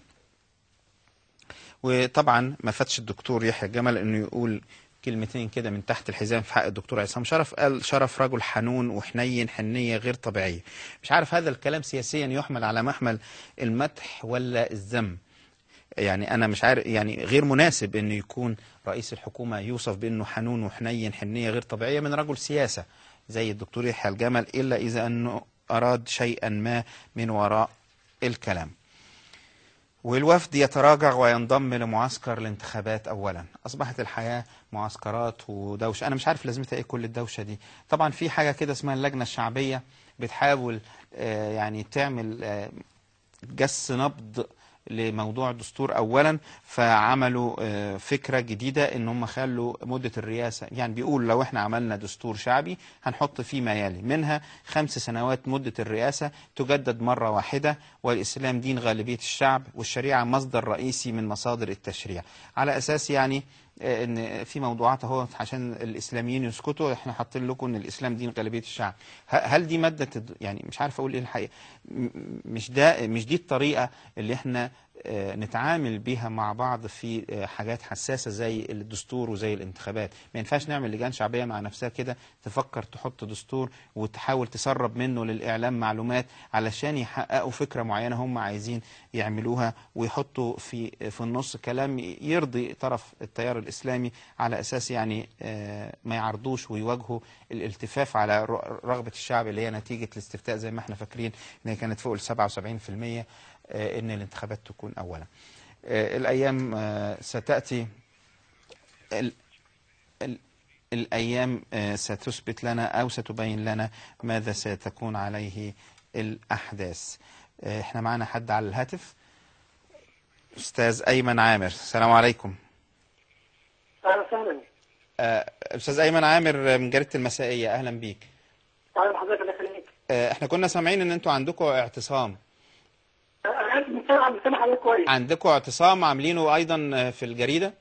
وطبعا ما فاتش الدكتور يحيى الجمل انه يقول كلمتين كده من تحت الحزام في حق الدكتور عصام شرف قال شرف رجل حنون وحنين حنية غير طبيعية مش عارف هذا الكلام سياسيا يحمل على محمل المدح ولا الذم يعني أنا مش عارف يعني غير مناسب أنه يكون رئيس الحكومة يوصف بأنه حنون وحنين حنية غير طبيعية من رجل سياسة زي الدكتور يحيى الجمل إلا إذا أنه أراد شيئا ما من وراء الكلام والوفد يتراجع وينضم لمعسكر الانتخابات اولا اصبحت الحياه معسكرات ودوشه انا مش عارف لازمتها ايه كل الدوشه دي طبعا في حاجه كده اسمها اللجنه الشعبيه بتحاول آه يعني تعمل آه جس نبض لموضوع الدستور اولا فعملوا آه، فكره جديده ان هم خلوا مده الرئاسه يعني بيقول لو احنا عملنا دستور شعبي هنحط فيه ما يلي منها خمس سنوات مده الرئاسه تجدد مره واحده والاسلام دين غالبيه الشعب والشريعه مصدر رئيسي من مصادر التشريع على اساس يعني آه، ان في موضوعات اهو عشان الاسلاميين يسكتوا احنا حاطين لكم ان الاسلام دين غالبيه الشعب ه- هل دي ماده تد- يعني مش عارف اقول ايه الحقيقه م- مش ده مش دي الطريقه اللي احنا آه، نتعامل بيها مع بعض في آه، حاجات حساسه زي الدستور وزي الانتخابات ما ينفعش نعمل لجان شعبيه مع نفسها كده تفكر تحط دستور وتحاول تسرب منه للاعلام معلومات علشان يحققوا فكره معينه هم عايزين يعملوها ويحطوا في في النص كلام يرضي طرف التيار الاسلامي على اساس يعني آه، ما يعرضوش ويواجهوا الالتفاف على ر- رغبه الشعب اللي هي نتيجه الاستفتاء زي ما احنا فاكرين ان هي كانت فوق ال 77% آه، ان الانتخابات تكون اولا. آه، الايام آه، ستاتي ال- ال- الايام آه، ستثبت لنا او ستبين لنا ماذا ستكون عليه الاحداث. آه، احنا معنا حد على الهاتف استاذ ايمن عامر السلام عليكم اهلا وسهلا آه، استاذ ايمن عامر من جريده المسائيه اهلا بيك تعالى حضرتك الله يخليك آه، احنا كنا سامعين ان انتوا عندكم اعتصام انا عارف من سامع من سامع حضرتك كويس عندكم اعتصام عاملينه ايضا آه، في الجريده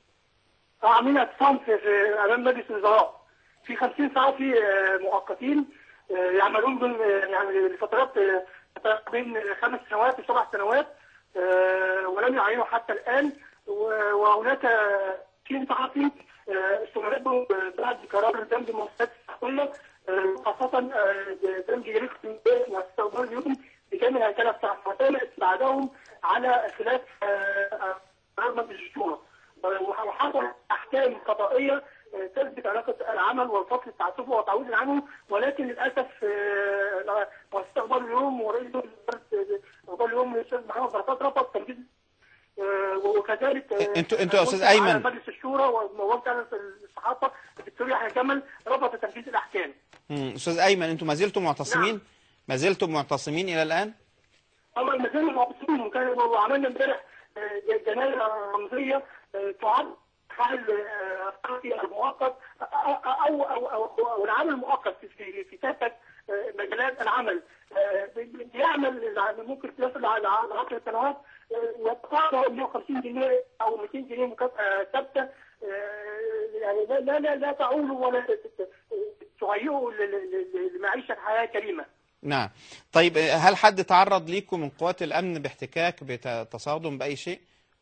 اه عاملين اعتصام في, في امام مجلس الوزراء في 50 صحفي آه، مؤقتين آه، يعملون بين آه، يعني لفترات آه، بين خمس سنوات وسبع سنوات آه، ولم يعينوا حتى الان و- وهناك 20 صحفي آه، استمروا بعد قرار دمج المؤسسات الصحفيه آه، خاصه آه، دمج جريده مؤسسه اليوم بكامل هيكله الصحف وتم استبعادهم على خلاف آه، آه، قرار مجلس الشورى وحصل احكام قضائيه آه، تثبت علاقه العمل والفصل التعسفي والتعويض عنه ولكن للاسف آه، مؤسسه اخبار اليوم ورئيس مجلس اخبار اليوم الاستاذ محمد بركات رفض تنفيذ آه، وكذلك آه، انتوا- انتوا يا أستاذ وزع على أيمن. مجلس الشورى ووزع الصحافه الدكتور يحيى جمل رفض تنفيذ الاحكام مم، استاذ ايمن انتوا ما زلتم معتصمين ما زلتم معتصمين الى الان طبعا المكان المعتصمين وكان وعملنا امبارح آه، جنازه رمزيه آه، تعد حال آه، القاضي المؤقت او او او, أو, أو العمل المؤقت في في في كافه آه، مجالات العمل آه، بيعمل ممكن يصل على 10 سنوات آه، ويتقاضى 150 جنيه او 200 جنيه مكافاه ثابته آه، يعني لا لا لا, لا تعول ولا ت- ت- تهيئه ل- ل- ل- لمعيشه حياه كريمه نعم طيب آه، هل حد تعرض ليكم من قوات الامن باحتكاك بتصادم باي شيء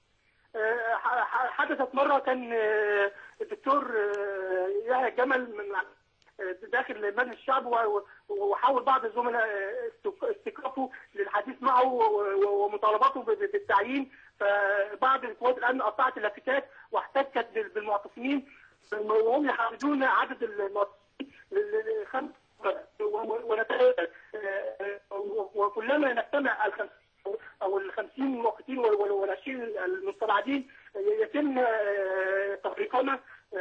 آه، ح- ح- حدثت مرة كان آه، الدكتور آه، يحيى جمل من آه، داخل مجلس الشعب و- و- وحاول بعض الزملاء آه، استك- استكرافه للحديث معه و- و- ومطالبته ب- ب- بالتعيين فبعض قوات الامن قطعت اللافتات واحتكت بال- بالمعتصمين وهم يحددون عدد المعتصمين ل- ل- لخمس ونتابع وكلما نجتمع الخمس او ال 50 مؤقتين وال 20 المستبعدين يتم آه، تفريقنا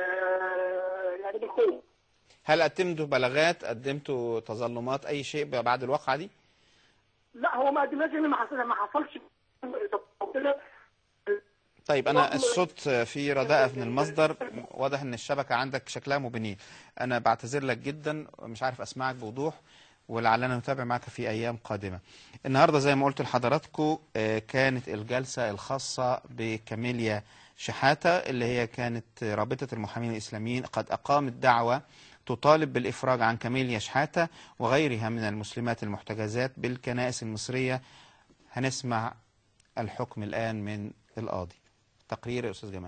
آه، يعني بالقوه هل قدمتوا بلاغات قدمتوا تظلمات اي شيء بعد الواقعه دي لا هو ما قدمناش لان ما حصل ما حصلش كده طيب انا الصوت في رداءة من المصدر واضح ان الشبكة عندك شكلها مبنية انا بعتذر لك جدا مش عارف اسمعك بوضوح ولعلنا نتابع معك في ايام قادمة النهاردة زي ما قلت لحضراتكم آه، كانت الجلسة الخاصة بكاميليا شحاتة اللي هي كانت رابطة المحامين الاسلاميين قد اقامت دعوة تطالب بالافراج عن كاميليا شحاتة وغيرها من المسلمات المحتجزات بالكنائس المصرية هنسمع الحكم الآن من القاضي تقرير يا أستاذ جمال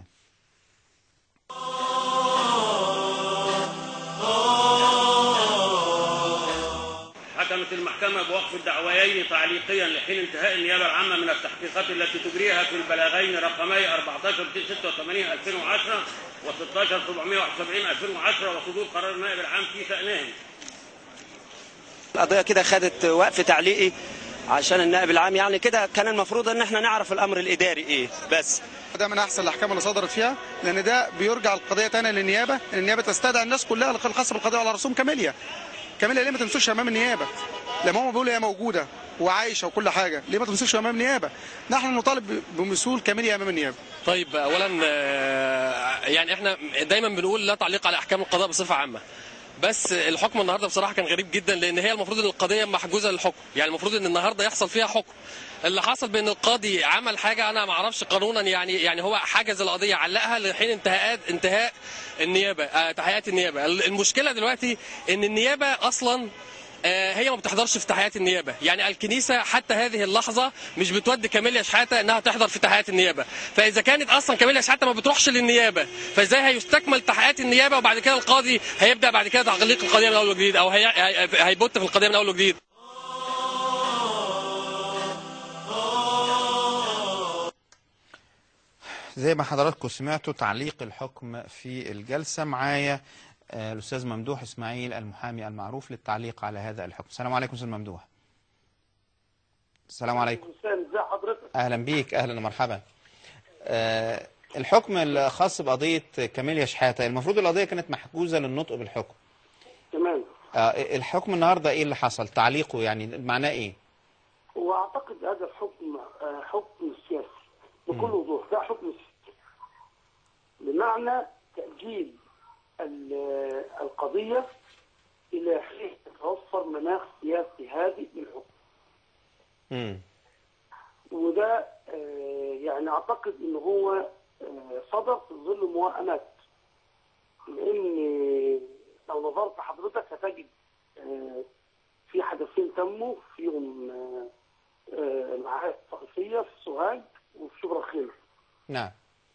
حكمت المحكمة بوقف الدعويين تعليقيا لحين انتهاء النيابة العامة من التحقيقات التي تجريها في البلاغين رقمي 14 86 2010 و 16 771 2010 وصدور قرار النائب العام في شأنهم. القضيه كده خدت وقف تعليقي عشان النائب العام يعني كده كان المفروض ان احنا نعرف الامر الاداري ايه بس ده من احسن الاحكام اللي صدرت فيها لان ده بيرجع القضيه تاني للنيابه ان النيابه تستدعي الناس كلها الخاصه بالقضيه على رسوم كاميليا كاميليا ليه ما تمسوش امام النيابه لما هم بيقولوا هي موجوده وعايشه وكل حاجه ليه ما تمسكش امام النيابه نحن نطالب بمثول كاملي امام النيابه طيب اولا آه، يعني احنا دايما بنقول لا تعليق على احكام القضاء بصفه عامه بس الحكم النهارده بصراحه كان غريب جدا لان هي المفروض ان القضيه محجوزه للحكم يعني المفروض ان النهارده يحصل فيها حكم اللي حصل بان القاضي عمل حاجه انا ما اعرفش قانونا يعني يعني هو حجز القضيه علقها لحين انتهاءات انتهاء النيابه آه، تحقيقات النيابه المشكله دلوقتي ان النيابه اصلا آه، هي ما بتحضرش في تحيات النيابه يعني الكنيسه حتى هذه اللحظه مش بتودي كاميليا شحاته انها تحضر في تحيات النيابه فاذا كانت اصلا كاميليا شحاته ما بتروحش للنيابه فازاي هيستكمل تحيات النيابه وبعد كده القاضي هيبدا بعد كده تعليق القضيه من اول وجديد او هي... هي- هيبت في القضيه من اول وجديد زي ما حضراتكم سمعتوا تعليق الحكم في الجلسة معايا آه، الأستاذ ممدوح إسماعيل المحامي المعروف للتعليق على هذا الحكم السلام عليكم أستاذ ممدوح السلام عليكم مساء ازي حضرتك أهلا بيك أهلا ومرحبا آه، الحكم الخاص بقضية كاميليا شحاتة المفروض القضية كانت محجوزة للنطق بالحكم تمام آه، الحكم النهاردة إيه اللي حصل تعليقه يعني معناه إيه واعتقد هذا الحكم آه، حكم سياسي بكل وضوح ده حكم سياسي بمعنى تأجيل ال- القضية إلى حين يتوفر مناخ سياسي هادئ للحكم مم. وده آه، يعني أعتقد إن هو آه، صدر في ظل موائمات لأن لو نظرت حضرتك هتجد آه، في حدثين تموا فيهم آه، آه، معاهد طائفية في سوهاج وفي شبرا الخيمة نعم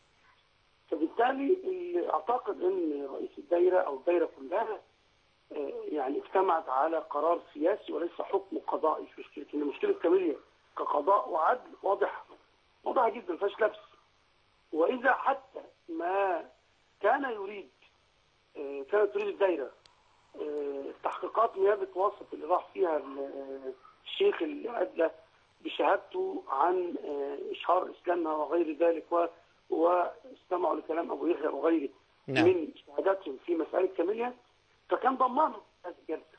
فبالتالي اللي اعتقد ان رئيس الدايره او الدايره كلها آه، يعني اجتمعت على قرار سياسي وليس حكم قضائي مش مشكله ان مشكله كاميليا كقضاء وعدل واضحه واضحه جدا ما فيهاش لبس واذا حتى ما كان يريد آه، كانت تريد الدايره آه، تحقيقات نيابه وسط اللي راح فيها ال- آه، الشيخ اللي ادلى بشهادته عن آه، اشهار اسلامها وغير ذلك و واستمعوا لكلام ابو يحيى وغيره نعم. من شهاداتهم في مساله كاميليا فكان ضمانهم هذه الجلسه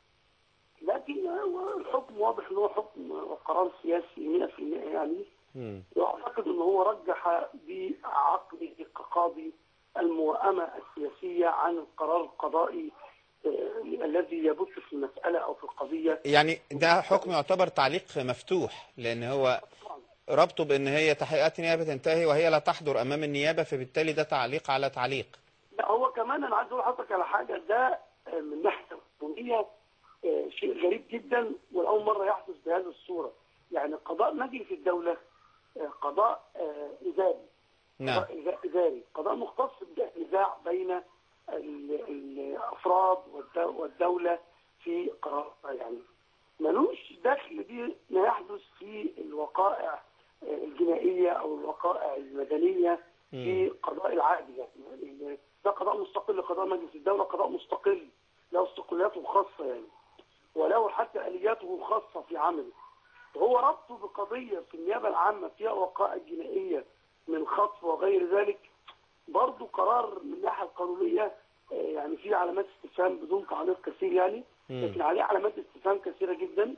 لكن هو الحكم واضح ان هو حكم وقرار سياسي 100% يعني مم. واعتقد ان هو رجح بعقله كقاضي الموائمه السياسيه عن القرار القضائي آه، الذي يبث في المساله او في القضيه يعني ده حكم يعتبر تعليق مفتوح لأن هو ربطه بأن هي تحقيقات النيابة تنتهي وهي لا تحضر أمام النيابة فبالتالي ده تعليق على تعليق لا هو كمان انا عايز اقول لحضرتك على حاجه ده آه، من ناحيه القانونيه آه، شيء غريب جدا والاول مره يحدث بهذه الصوره يعني قضاء مجلس الدوله آه، قضاء آه، اداري نعم قضاء إذا- اداري قضاء مختص بالنزاع بين ال- الافراد والد- والدوله في قرار يعني ملوش دخل بما يحدث في الوقائع آه، الجنائيه او الوقائع المدنيه في قضاء العادي يعني ده قضاء مستقل قضاء مجلس الدوله قضاء مستقل له استقلالاته الخاصه يعني وله حتى الياته الخاصه في عمله هو ربطه بقضيه في النيابه العامه فيها وقائع جنائيه من خطف وغير ذلك برضه قرار من الناحيه القانونيه آه، يعني فيه علامات استفهام بدون تعليق كثير يعني مم. لكن عليه علامات استفهام كثيره جدا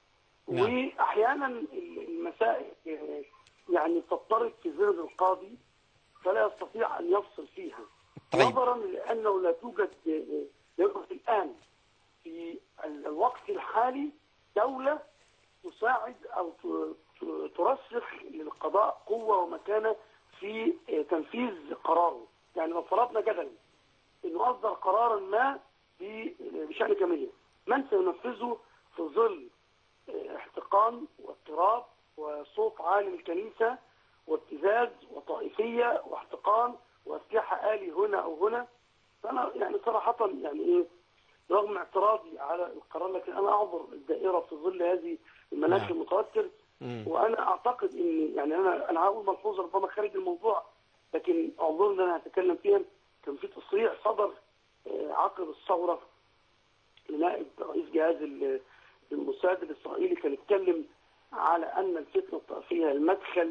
نعم. واحيانا المسائل آه، يعني تضطرب في ذهن القاضي فلا يستطيع ان يفصل فيها طيب. نظرا لانه لا توجد آه، آه، الان في ال- الوقت الحالي دوله تساعد او ت- ت- ترسخ للقضاء قوه ومكانه في آه، تنفيذ قراره يعني لو فرضنا جدلا انه اصدر قرارا ما ب- بشان كاميليا من سينفذه في ظل آه، احتقان واضطراب وصوت عالي من الكنيسه وابتزاز وطائفيه واحتقان واسلحه الي هنا او هنا فانا يعني صراحه يعني ايه رغم اعتراضي على القرار لكن انا اعذر الدائره في ظل هذه المناخ نعم. المتوتر وانا اعتقد ان يعني انا انا هقول ملحوظه ربما خارج الموضوع لكن اعذرني ان انا هتكلم فيها كان في تصريح صدر آه، عقب الثوره لنائب رئيس جهاز ال- الموساد الاسرائيلي كان اتكلم على ان الفتنه الطائفيه المدخل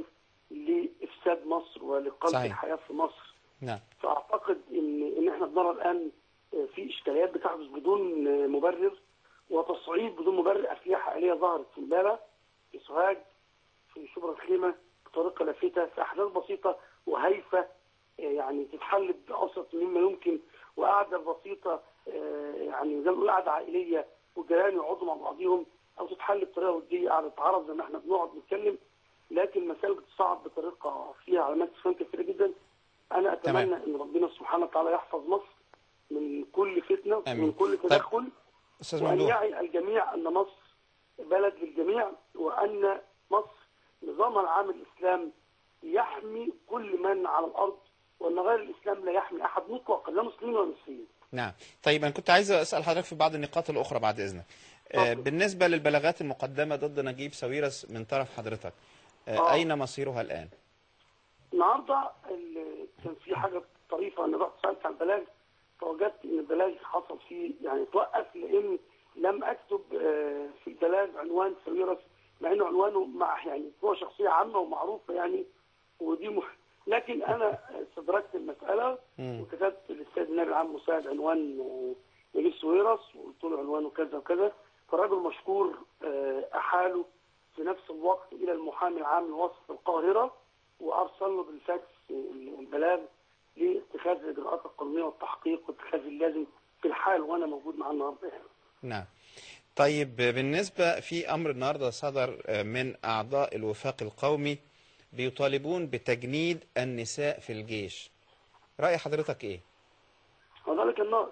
لافساد مصر ولقلب صحيح. الحياه في مصر نعم فاعتقد ان ان احنا بنرى الان في اشكاليات بتحدث بدون مبرر وتصعيد بدون مبرر اسلحه اليه ظهرت في امبابه في سوهاج في شبرا الخيمه بطريقه لافته في احداث بسيطه وهايفه آه، يعني تتحل بأبسط مما يمكن وقعده بسيطه آه، يعني زي ما بنقول قعده عائليه والجيران يقعدوا مع بعضهم او تتحل بطريقه وديه قعده تعرض زي ما احنا بنقعد نتكلم لكن المسائل بتصعب بطريقه فيها علامات استفهام كثيره جدا انا اتمنى تمام. ان ربنا سبحانه وتعالى يحفظ مصر من كل فتنه آمين. ومن كل طيب، تدخل أستاذ وان ممدوح يعي الجميع ان مصر بلد للجميع وان مصر نظامها العام الاسلام يحمي كل من على الارض وان غير الاسلام لا يحمي احد مطلقا لا مسلمين ولا مسيحيين نعم طيب أنا كنت عايز أسأل حضرتك في بعض النقاط الأخرى بعد إذنك آه، بالنسبة للبلاغات المقدمة ضد نجيب ساويرس من طرف حضرتك آه، آه. أين مصيرها الآن؟ النهارده ال- كان في حاجه طريفه انا رحت سالت عن البلاغ فوجدت ان البلاغ حصل فيه يعني توقف لان لم اكتب آه، في البلاغ عنوان ساويرس مع انه عنوانه مع يعني هو شخصيه عامه ومعروفه يعني ودي مح... لكن انا استدركت المساله وكتبت للسيد النائب العام مساعد عنوان آه، نجيب سويرس وقلت له عنوانه كذا وكذا فالراجل مشكور آه، احاله في نفس الوقت الى المحامي العام لوسط القاهره وارسل له بالفاكس البلاغ لاتخاذ الاجراءات القانونيه والتحقيق واتخاذ اللازم في الحال وانا موجود معاه النهارده يعني. نعم طيب بالنسبة في أمر النهاردة صدر آه، من أعضاء الوفاق القومي بيطالبون بتجنيد النساء في الجيش رأي حضرتك إيه؟ وذلك الناقص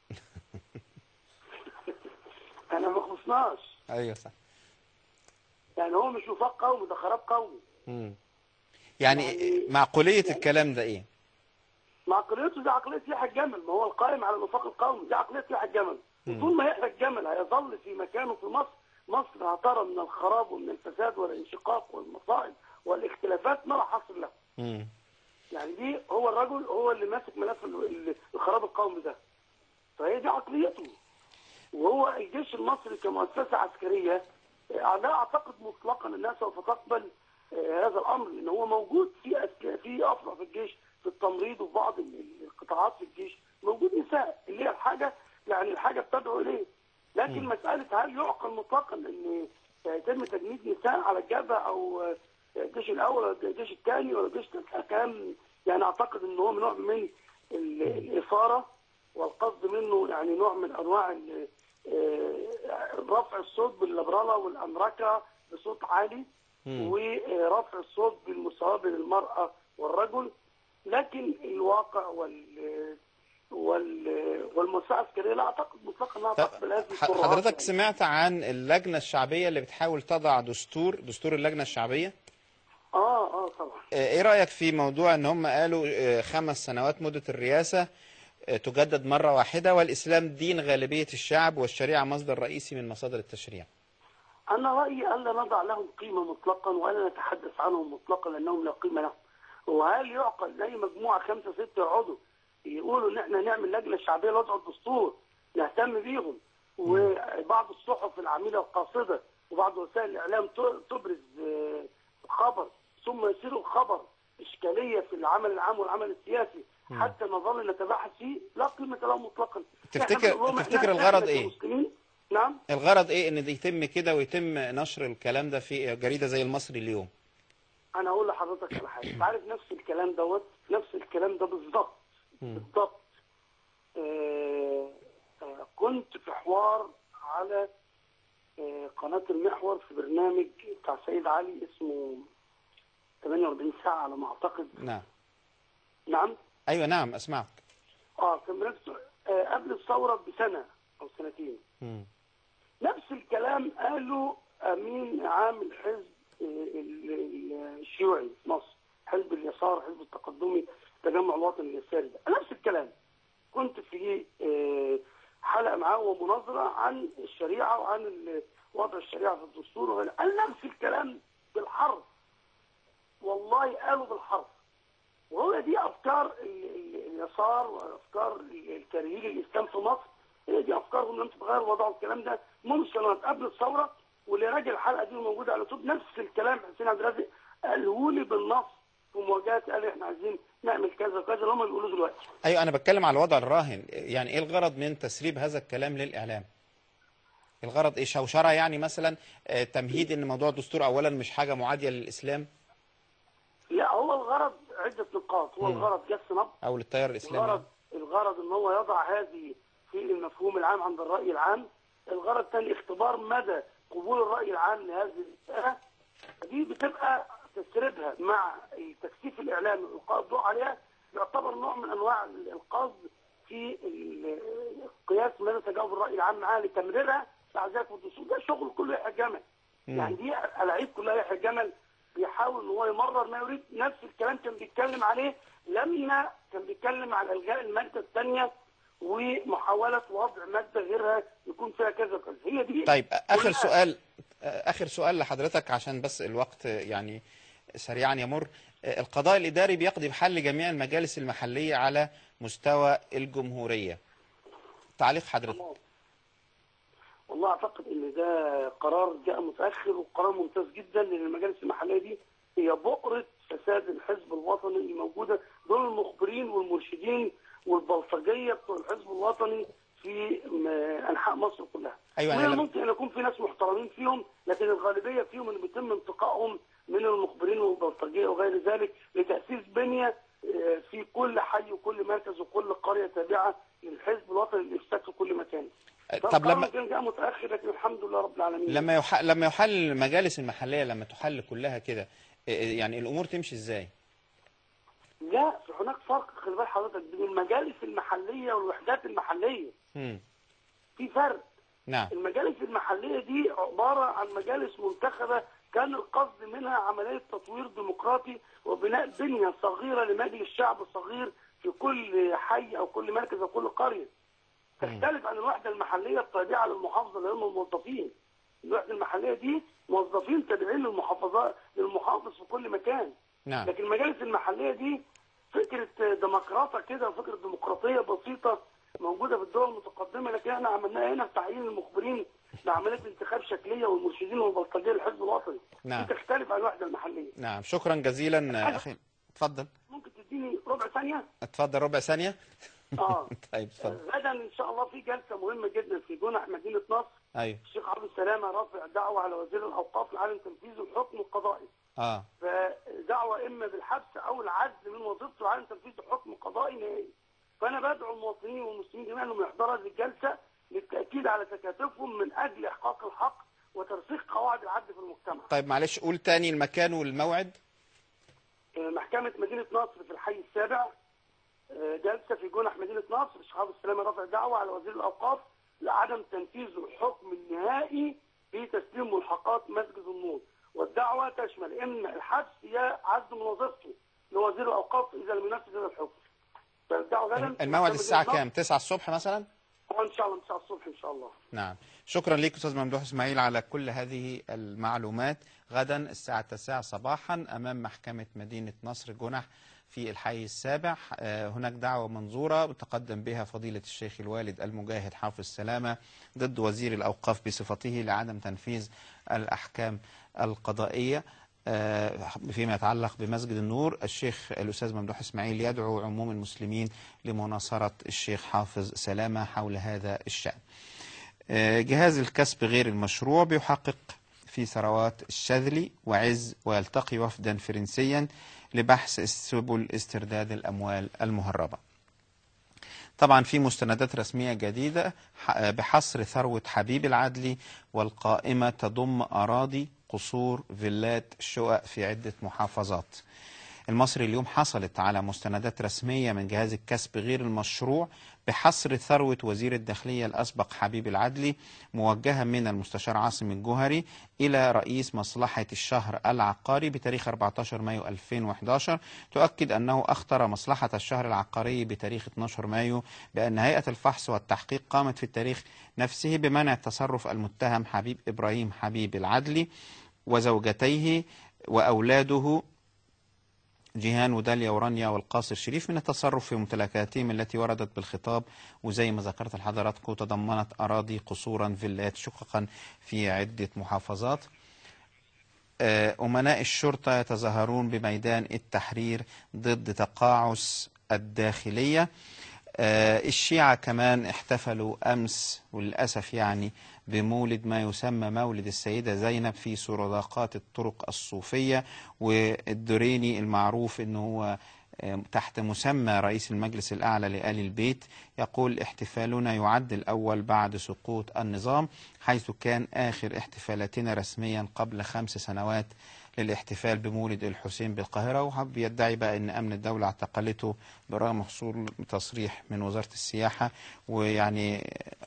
انا ما خلصناش أيوة صح يعني هو مش وفاق قومي ده خراب قومي مم. يعني معقولية الكلام ده إيه؟ مع عقليته دي عقليه يحيى الجمل ما هو القائم على الوفاق القومي دي عقليه يحيى الجمل وطول ما يحيى الجمل هيظل في مكانه في مصر مصر هترى من الخراب ومن الفساد والانشقاق والمصائب والاختلافات ما لا حصر له مم. يعني دي هو الرجل هو اللي ماسك ملف ال- ال- الخراب القومي ده فهي دي عقليته وهو الجيش المصري كمؤسسة عسكرية آه، لا أعتقد مطلقا أنها سوف تقبل آه، هذا الأمر لأن هو موجود في أس- في أفرع في الجيش في التمريض وفي بعض ال- القطاعات في الجيش موجود نساء اللي هي الحاجة يعني الحاجة بتدعو إليه لكن مسألة هل يعقل مطلقا أن يتم تجنيد نساء على الجبهة أو آه، الجيش الأول ولا الجيش الثاني ولا الجيش الثالث كلام يعني أعتقد أن هو نوع من ال- الإثارة والقصد منه يعني نوع من انواع ال- آه، رفع الصوت باللبرله والامركه بصوت عالي ورفع الصوت بالمساواه بين المراه والرجل لكن الواقع وال وال والمؤسسه العسكريه لا اعتقد مطلقا انها تقبل هذه ح- القرارات حضرتك سمعت عن اللجنة الشعبية اللي بتحاول تضع دستور دستور اللجنة الشعبية اه اه طبعا آه، ايه رأيك في موضوع ان هم قالوا آه، خمس سنوات مدة الرئاسة آه، تجدد مرة واحدة والإسلام دين غالبية الشعب والشريعة مصدر رئيسي من مصادر التشريع أنا رأيي ألا نضع لهم قيمة مطلقا ولا نتحدث عنهم مطلقا لأنهم لا قيمة لهم وهل يعقل أن أي مجموعة خمسة ستة يقعدوا يقولوا إن إحنا نعمل لجنة شعبية لوضع الدستور نهتم بيهم وبعض الصحف العميلة القاصدة وبعض وسائل الإعلام ت- تبرز آه، خبر ثم يصير الخبر إشكالية في العمل العام والعمل السياسي حتى نظل نتباحث فيه لا قيمة له مطلقا تفتكر- إحنا بنقول لهم تفتكر إحنا- الغرض إحنا إيه؟ كمسلمين نعم الغرض ايه ان ده يتم كده ويتم نشر الكلام ده في جريدة زي المصري اليوم انا اقول لحضرتك على حاجه انت عارف نفس الكلام دوت نفس الكلام ده بالظبط بالظبط آه آه كنت في حوار على آه قناه المحور في برنامج بتاع سيد علي اسمه 48 ساعه على ما اعتقد نعم نعم ايوه نعم اسمعك اه كان برنامج آه قبل الثوره بسنه او سنتين مم. نفس الكلام قاله امين عام الحزب آه، ال- ال- الشيوعي في مصر حزب اليسار حزب التقدمي التجمع الوطني اليساري ده نفس الكلام كنت في آه، حلقه معاه ومناظره عن الشريعه وعن ال- وضع الشريعه في الدستور وغيره. قال نفس الكلام بالحرف والله قالوا بالحرف وهو دي افكار ال- ال- اليسار وافكار ال- الكارهين للاسلام في مصر هي دي افكارهم لم تتغير وضعوا الكلام ده منذ سنوات قبل الثوره واللي راجع الحلقه دي موجوده على اليوتيوب نفس الكلام حسين عبد الرازق قاله لي بالنص في مواجهات قال احنا عايزين نعمل كذا وكذا اللي هم بيقولوه دلوقتي ايوه انا بتكلم على الوضع الراهن يعني ايه الغرض من تسريب هذا الكلام للاعلام الغرض ايه شوشره يعني مثلا آه، تمهيد ان موضوع الدستور اولا مش حاجه معاديه للاسلام لا هو الغرض عدة نقاط هو مم. الغرض جس نبض او للتيار الاسلامي الغرض الغرض ان هو يضع هذه في المفهوم العام عند الرأي العام الغرض الثاني اختبار مدى قبول الرأي العام لهذه المسألة دي بتبقى تسريبها مع التكثيف الإعلامي وإلقاء الضوء عليها يعتبر نوع من أنواع القصد في ال- قياس مدى تجاوب الرأي العام معاها لتمريرها بعد ذلك في الدستور ده شغل كله يحيى جمل يعني دي العيب كلها يحيى جمل بيحاول ان هو يمرر ما يريد نفس الكلام كان بيتكلم عليه لما كان بيتكلم على الغاء الماده الثانيه ومحاوله وضع ماده غيرها يكون فيها كذا وكذا هي دي طيب اخر كلها. سؤال اخر سؤال لحضرتك عشان بس الوقت يعني سريعا يمر القضاء الاداري بيقضي بحل جميع المجالس المحليه على مستوى الجمهوريه تعليق حضرتك والله اعتقد ان ده قرار جاء متاخر وقرار ممتاز جدا لان المجالس المحليه دي هي بؤره فساد الحزب الوطني الموجوده دول المخبرين والمرشدين والبلطجيه بتوع الحزب الوطني في م- انحاء مصر كلها. أيوة، أنا وهي لم- ممكن ان يكون في ناس محترمين فيهم لكن الغالبيه فيهم اللي بيتم انتقائهم من المخبرين والبلطجيه وغير ذلك لتاسيس بنيه آه، في كل حي وكل مركز وكل قريه تابعه للحزب الوطني للافساد في كل مكان. طب لما كان جاء متاخر لكن الحمد لله رب العالمين لما يح... لما يحل المجالس المحليه لما تحل كلها كده إيه- يعني الامور تمشي ازاي لا في هناك فرق خلي بال حضرتك بين المجالس المحليه والوحدات المحليه مم. في فرق نعم المجالس المحليه دي عباره عن مجالس منتخبه كان القصد منها عمليه تطوير ديمقراطي وبناء بنيه صغيره لمجلس شعب صغير في كل حي او كل مركز او كل قريه تختلف عن الوحده المحليه التابعه للمحافظه اللي هم الموظفين الوحده المحليه دي موظفين تابعين للمحافظات للمحافظ في كل مكان نعم لكن المجالس المحليه دي فكره ديمقراطه كده وفكره ديمقراطيه بسيطه موجوده في الدول المتقدمه لكن احنا عملناها هنا في تعيين المخبرين لعمليه انتخاب شكليه والمرشدين والبلطجيه للحزب الوطني نعم. دي تختلف عن الوحده المحليه نعم شكرا جزيلا اخي اتفضل ممكن تديني ربع ثانيه اتفضل ربع ثانيه اه طيب اتفضل غدا ان شاء الله في جلسه مهمه جدا في جنح مدينه نصر ايوه الشيخ عبد السلامه رافع دعوه على وزير الاوقاف لعدم تنفيذ الحكم القضائي اه فدعوة إما بالحبس أو العزل من وظيفته عن تنفيذ حكم قضائي نهائي فأنا بدعو المواطنين والمسلمين جميعا أنهم يحضروا هذه الجلسة للتأكيد على تكاتفهم من أجل إحقاق الحق وترسيخ قواعد العدل في المجتمع طيب معلش قول تاني المكان والموعد آه، محكمة مدينة نصر في الحي السابع آه، جلسة في جنح مدينة نصر الشيخ عبد السلام رفع دعوة على وزير الأوقاف لعدم تنفيذ الحكم النهائي في تسليم ملحقات مسجد النور والدعوة تشمل إما الحبس يا عزل من وظيفته لوزير الأوقاف إذا لم ينفذ هذا الحكم فالدعوة غدا في الموعد محكمة الساعه مدينة كام 9 الصبح مثلا نصر. إن شاء الله 9 الصبح إن شاء الله نعم شكرا لك استاذ ممدوح اسماعيل على كل هذه المعلومات غدا الساعه 9 صباحا امام محكمه مدينه نصر جنح في الحي السابع آه، هناك دعوة منظورة تقدم بها فضيلة الشيخ الوالد المجاهد حافظ سلامة ضد وزير الأوقاف بصفته لعدم تنفيذ الأحكام القضائية آه، فيما يتعلق بمسجد النور الشيخ الأستاذ ممدوح إسماعيل يدعو عموم المسلمين لمناصرة الشيخ حافظ سلامة حول هذا الشأن آه، جهاز الكسب غير المشروع بيحقق في ثروات الشاذلي وعز ويلتقي وفدا فرنسيا لبحث سبل استرداد الأموال المهربة طبعا في مستندات رسمية جديدة ح- بحصر ثروة حبيب العدلي والقائمة تضم أراضي قصور فيلات شقق في عدة محافظات المصري اليوم حصلت على مستندات رسمية من جهاز الكسب غير المشروع بحصر ثروة وزير الداخلية الأسبق حبيب العدلي موجهة من المستشار عاصم الجوهري إلى رئيس مصلحة الشهر العقاري بتاريخ 14 مايو 2011 تؤكد أنه أخطر مصلحة الشهر العقاري بتاريخ 12 مايو بأن هيئة الفحص والتحقيق قامت في التاريخ نفسه بمنع تصرف المتهم حبيب إبراهيم حبيب العدلي وزوجتيه وأولاده جيهان وداليا ورانيا والقاصر شريف من التصرف في ممتلكاتهم التي وردت بالخطاب وزي ما ذكرت لحضراتكم تضمنت أراضي قصورا فيلات شققا في عدة محافظات آه، أمناء الشرطة يتظاهرون بميدان التحرير ضد تقاعس الداخلية آه، الشيعة كمان احتفلوا أمس وللأسف يعني بمولد ما يسمى مولد السيدة زينب في سرداقات الطرق الصوفية والدريني المعروف أنه هو آه، تحت مسمى رئيس المجلس الأعلى لآل البيت يقول احتفالنا يعد الأول بعد سقوط النظام حيث كان آخر احتفالاتنا رسميا قبل خمس سنوات للاحتفال بمولد الحسين بالقاهرة وحب يدعي بقى أن أمن الدولة اعتقلته برغم حصول تصريح من وزارة السياحة ويعني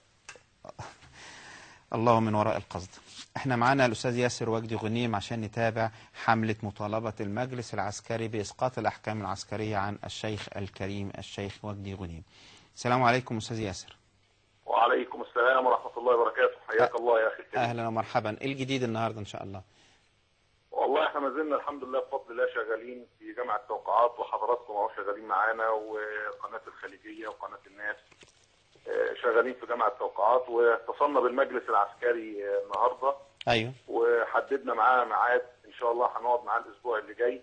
الله من وراء القصد احنا معانا الأستاذ ياسر وجدي غنيم عشان نتابع حملة مطالبة المجلس العسكري بإسقاط الأحكام العسكرية عن الشيخ الكريم الشيخ وجدي غنيم السلام عليكم أستاذ ياسر وعليكم السلام ورحمة الله وبركاته حياك الله يا أخي الكريم أهلا ومرحبا إيه الجديد النهاردة إن شاء الله والله احنا ما زلنا الحمد لله بفضل الله شغالين في جامعة التوقعات وحضراتكم اهو شغالين معانا وقناة الخليجية وقناة الناس آه، شغالين في جامعة التوقعات واتصلنا بالمجلس العسكري آه، النهارده أيوه وحددنا معاه ميعاد ان شاء الله هنقعد معاه الاسبوع اللي جاي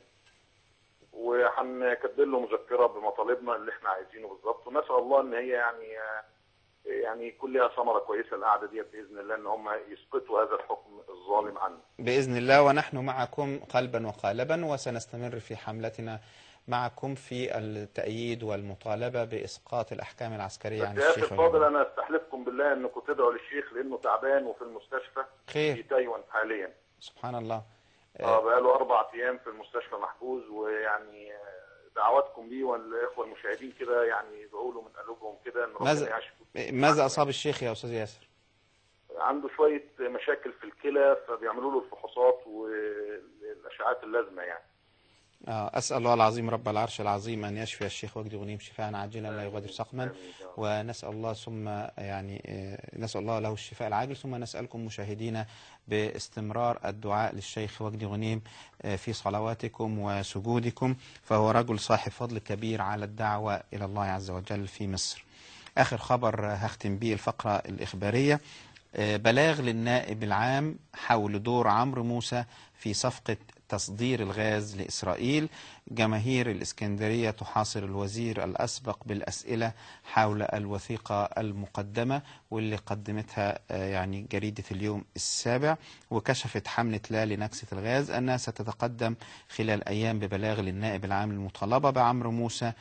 وهنكتب له مذكره بمطالبنا اللي احنا عايزينه بالظبط ونسال الله ان هي يعني آه، يعني يكون لها ثمره كويسه القعده دي باذن الله ان هم يسقطوا هذا الحكم الظالم عنا. بإذن الله ونحن معكم قلبا وقالبا وسنستمر في حملتنا معكم في التأييد والمطالبة بإسقاط الأحكام العسكرية عن بس يا اخي الشيخ الفاضل وجدي. انا استحلفكم بالله انكم تدعوا للشيخ لانه تعبان وفي المستشفى خير. في تايوان حاليا. سبحان الله اه بقاله اربع ايام في المستشفى محجوز ويعني آه، دعواتكم ليه والاخوه المشاهدين كده يعني يدعوا له من قلوبهم كده ان ربنا ماذا يعافيه. ماذا أصاب الشيخ يا أستاذ ياسر؟ عنده شويه مشاكل في الكلى فبيعملوا له الفحوصات والاشعاعات اللازمه يعني. آه، أسأل الله العظيم رب العرش العظيم أن يشفي الشيخ وجدي غنيم شفاء عاجلا لا يغادر سقما ونسأل الله ثم يعني آه، نسأل الله له الشفاء العاجل ثم نسألكم مشاهدينا باستمرار الدعاء للشيخ وجدي غنيم آه، في صلواتكم وسجودكم فهو رجل صاحب فضل كبير على الدعوة إلى الله عز وجل في مصر آخر خبر آه، هختم به الفقرة الإخبارية آه، بلاغ للنائب العام حول دور عمرو موسى في صفقة تصدير الغاز لإسرائيل جماهير الإسكندرية تحاصر الوزير الأسبق بالأسئلة حول الوثيقة المقدمة واللي قدمتها آه، يعني جريدة اليوم السابع وكشفت حملة لا لنكسة الغاز أنها ستتقدم خلال أيام ببلاغ للنائب العام المطالبة بعمرو موسى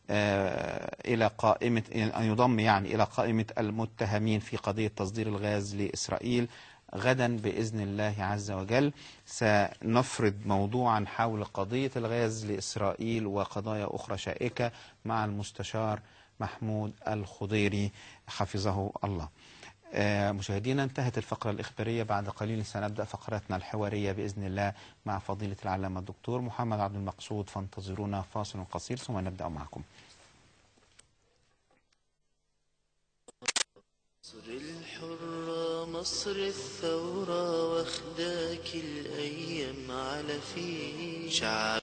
آه، إلى قائمة أن يضم يعني إلى قائمة المتهمين في قضية تصدير الغاز لإسرائيل غدا بإذن الله عز وجل سنفرد موضوعا حول قضية الغاز لإسرائيل وقضايا أخرى شائكة مع المستشار محمود الخضيري حفظه الله آه، مشاهدينا انتهت الفقرة الإخبارية بعد قليل سنبدأ فقرتنا الحوارية بإذن الله مع فضيلة العلامة الدكتور محمد عبد المقصود فانتظرونا فاصل قصير ثم نبدأ معكم مصر الحرة مصر الثورة واخداك الأيام على فيه شعب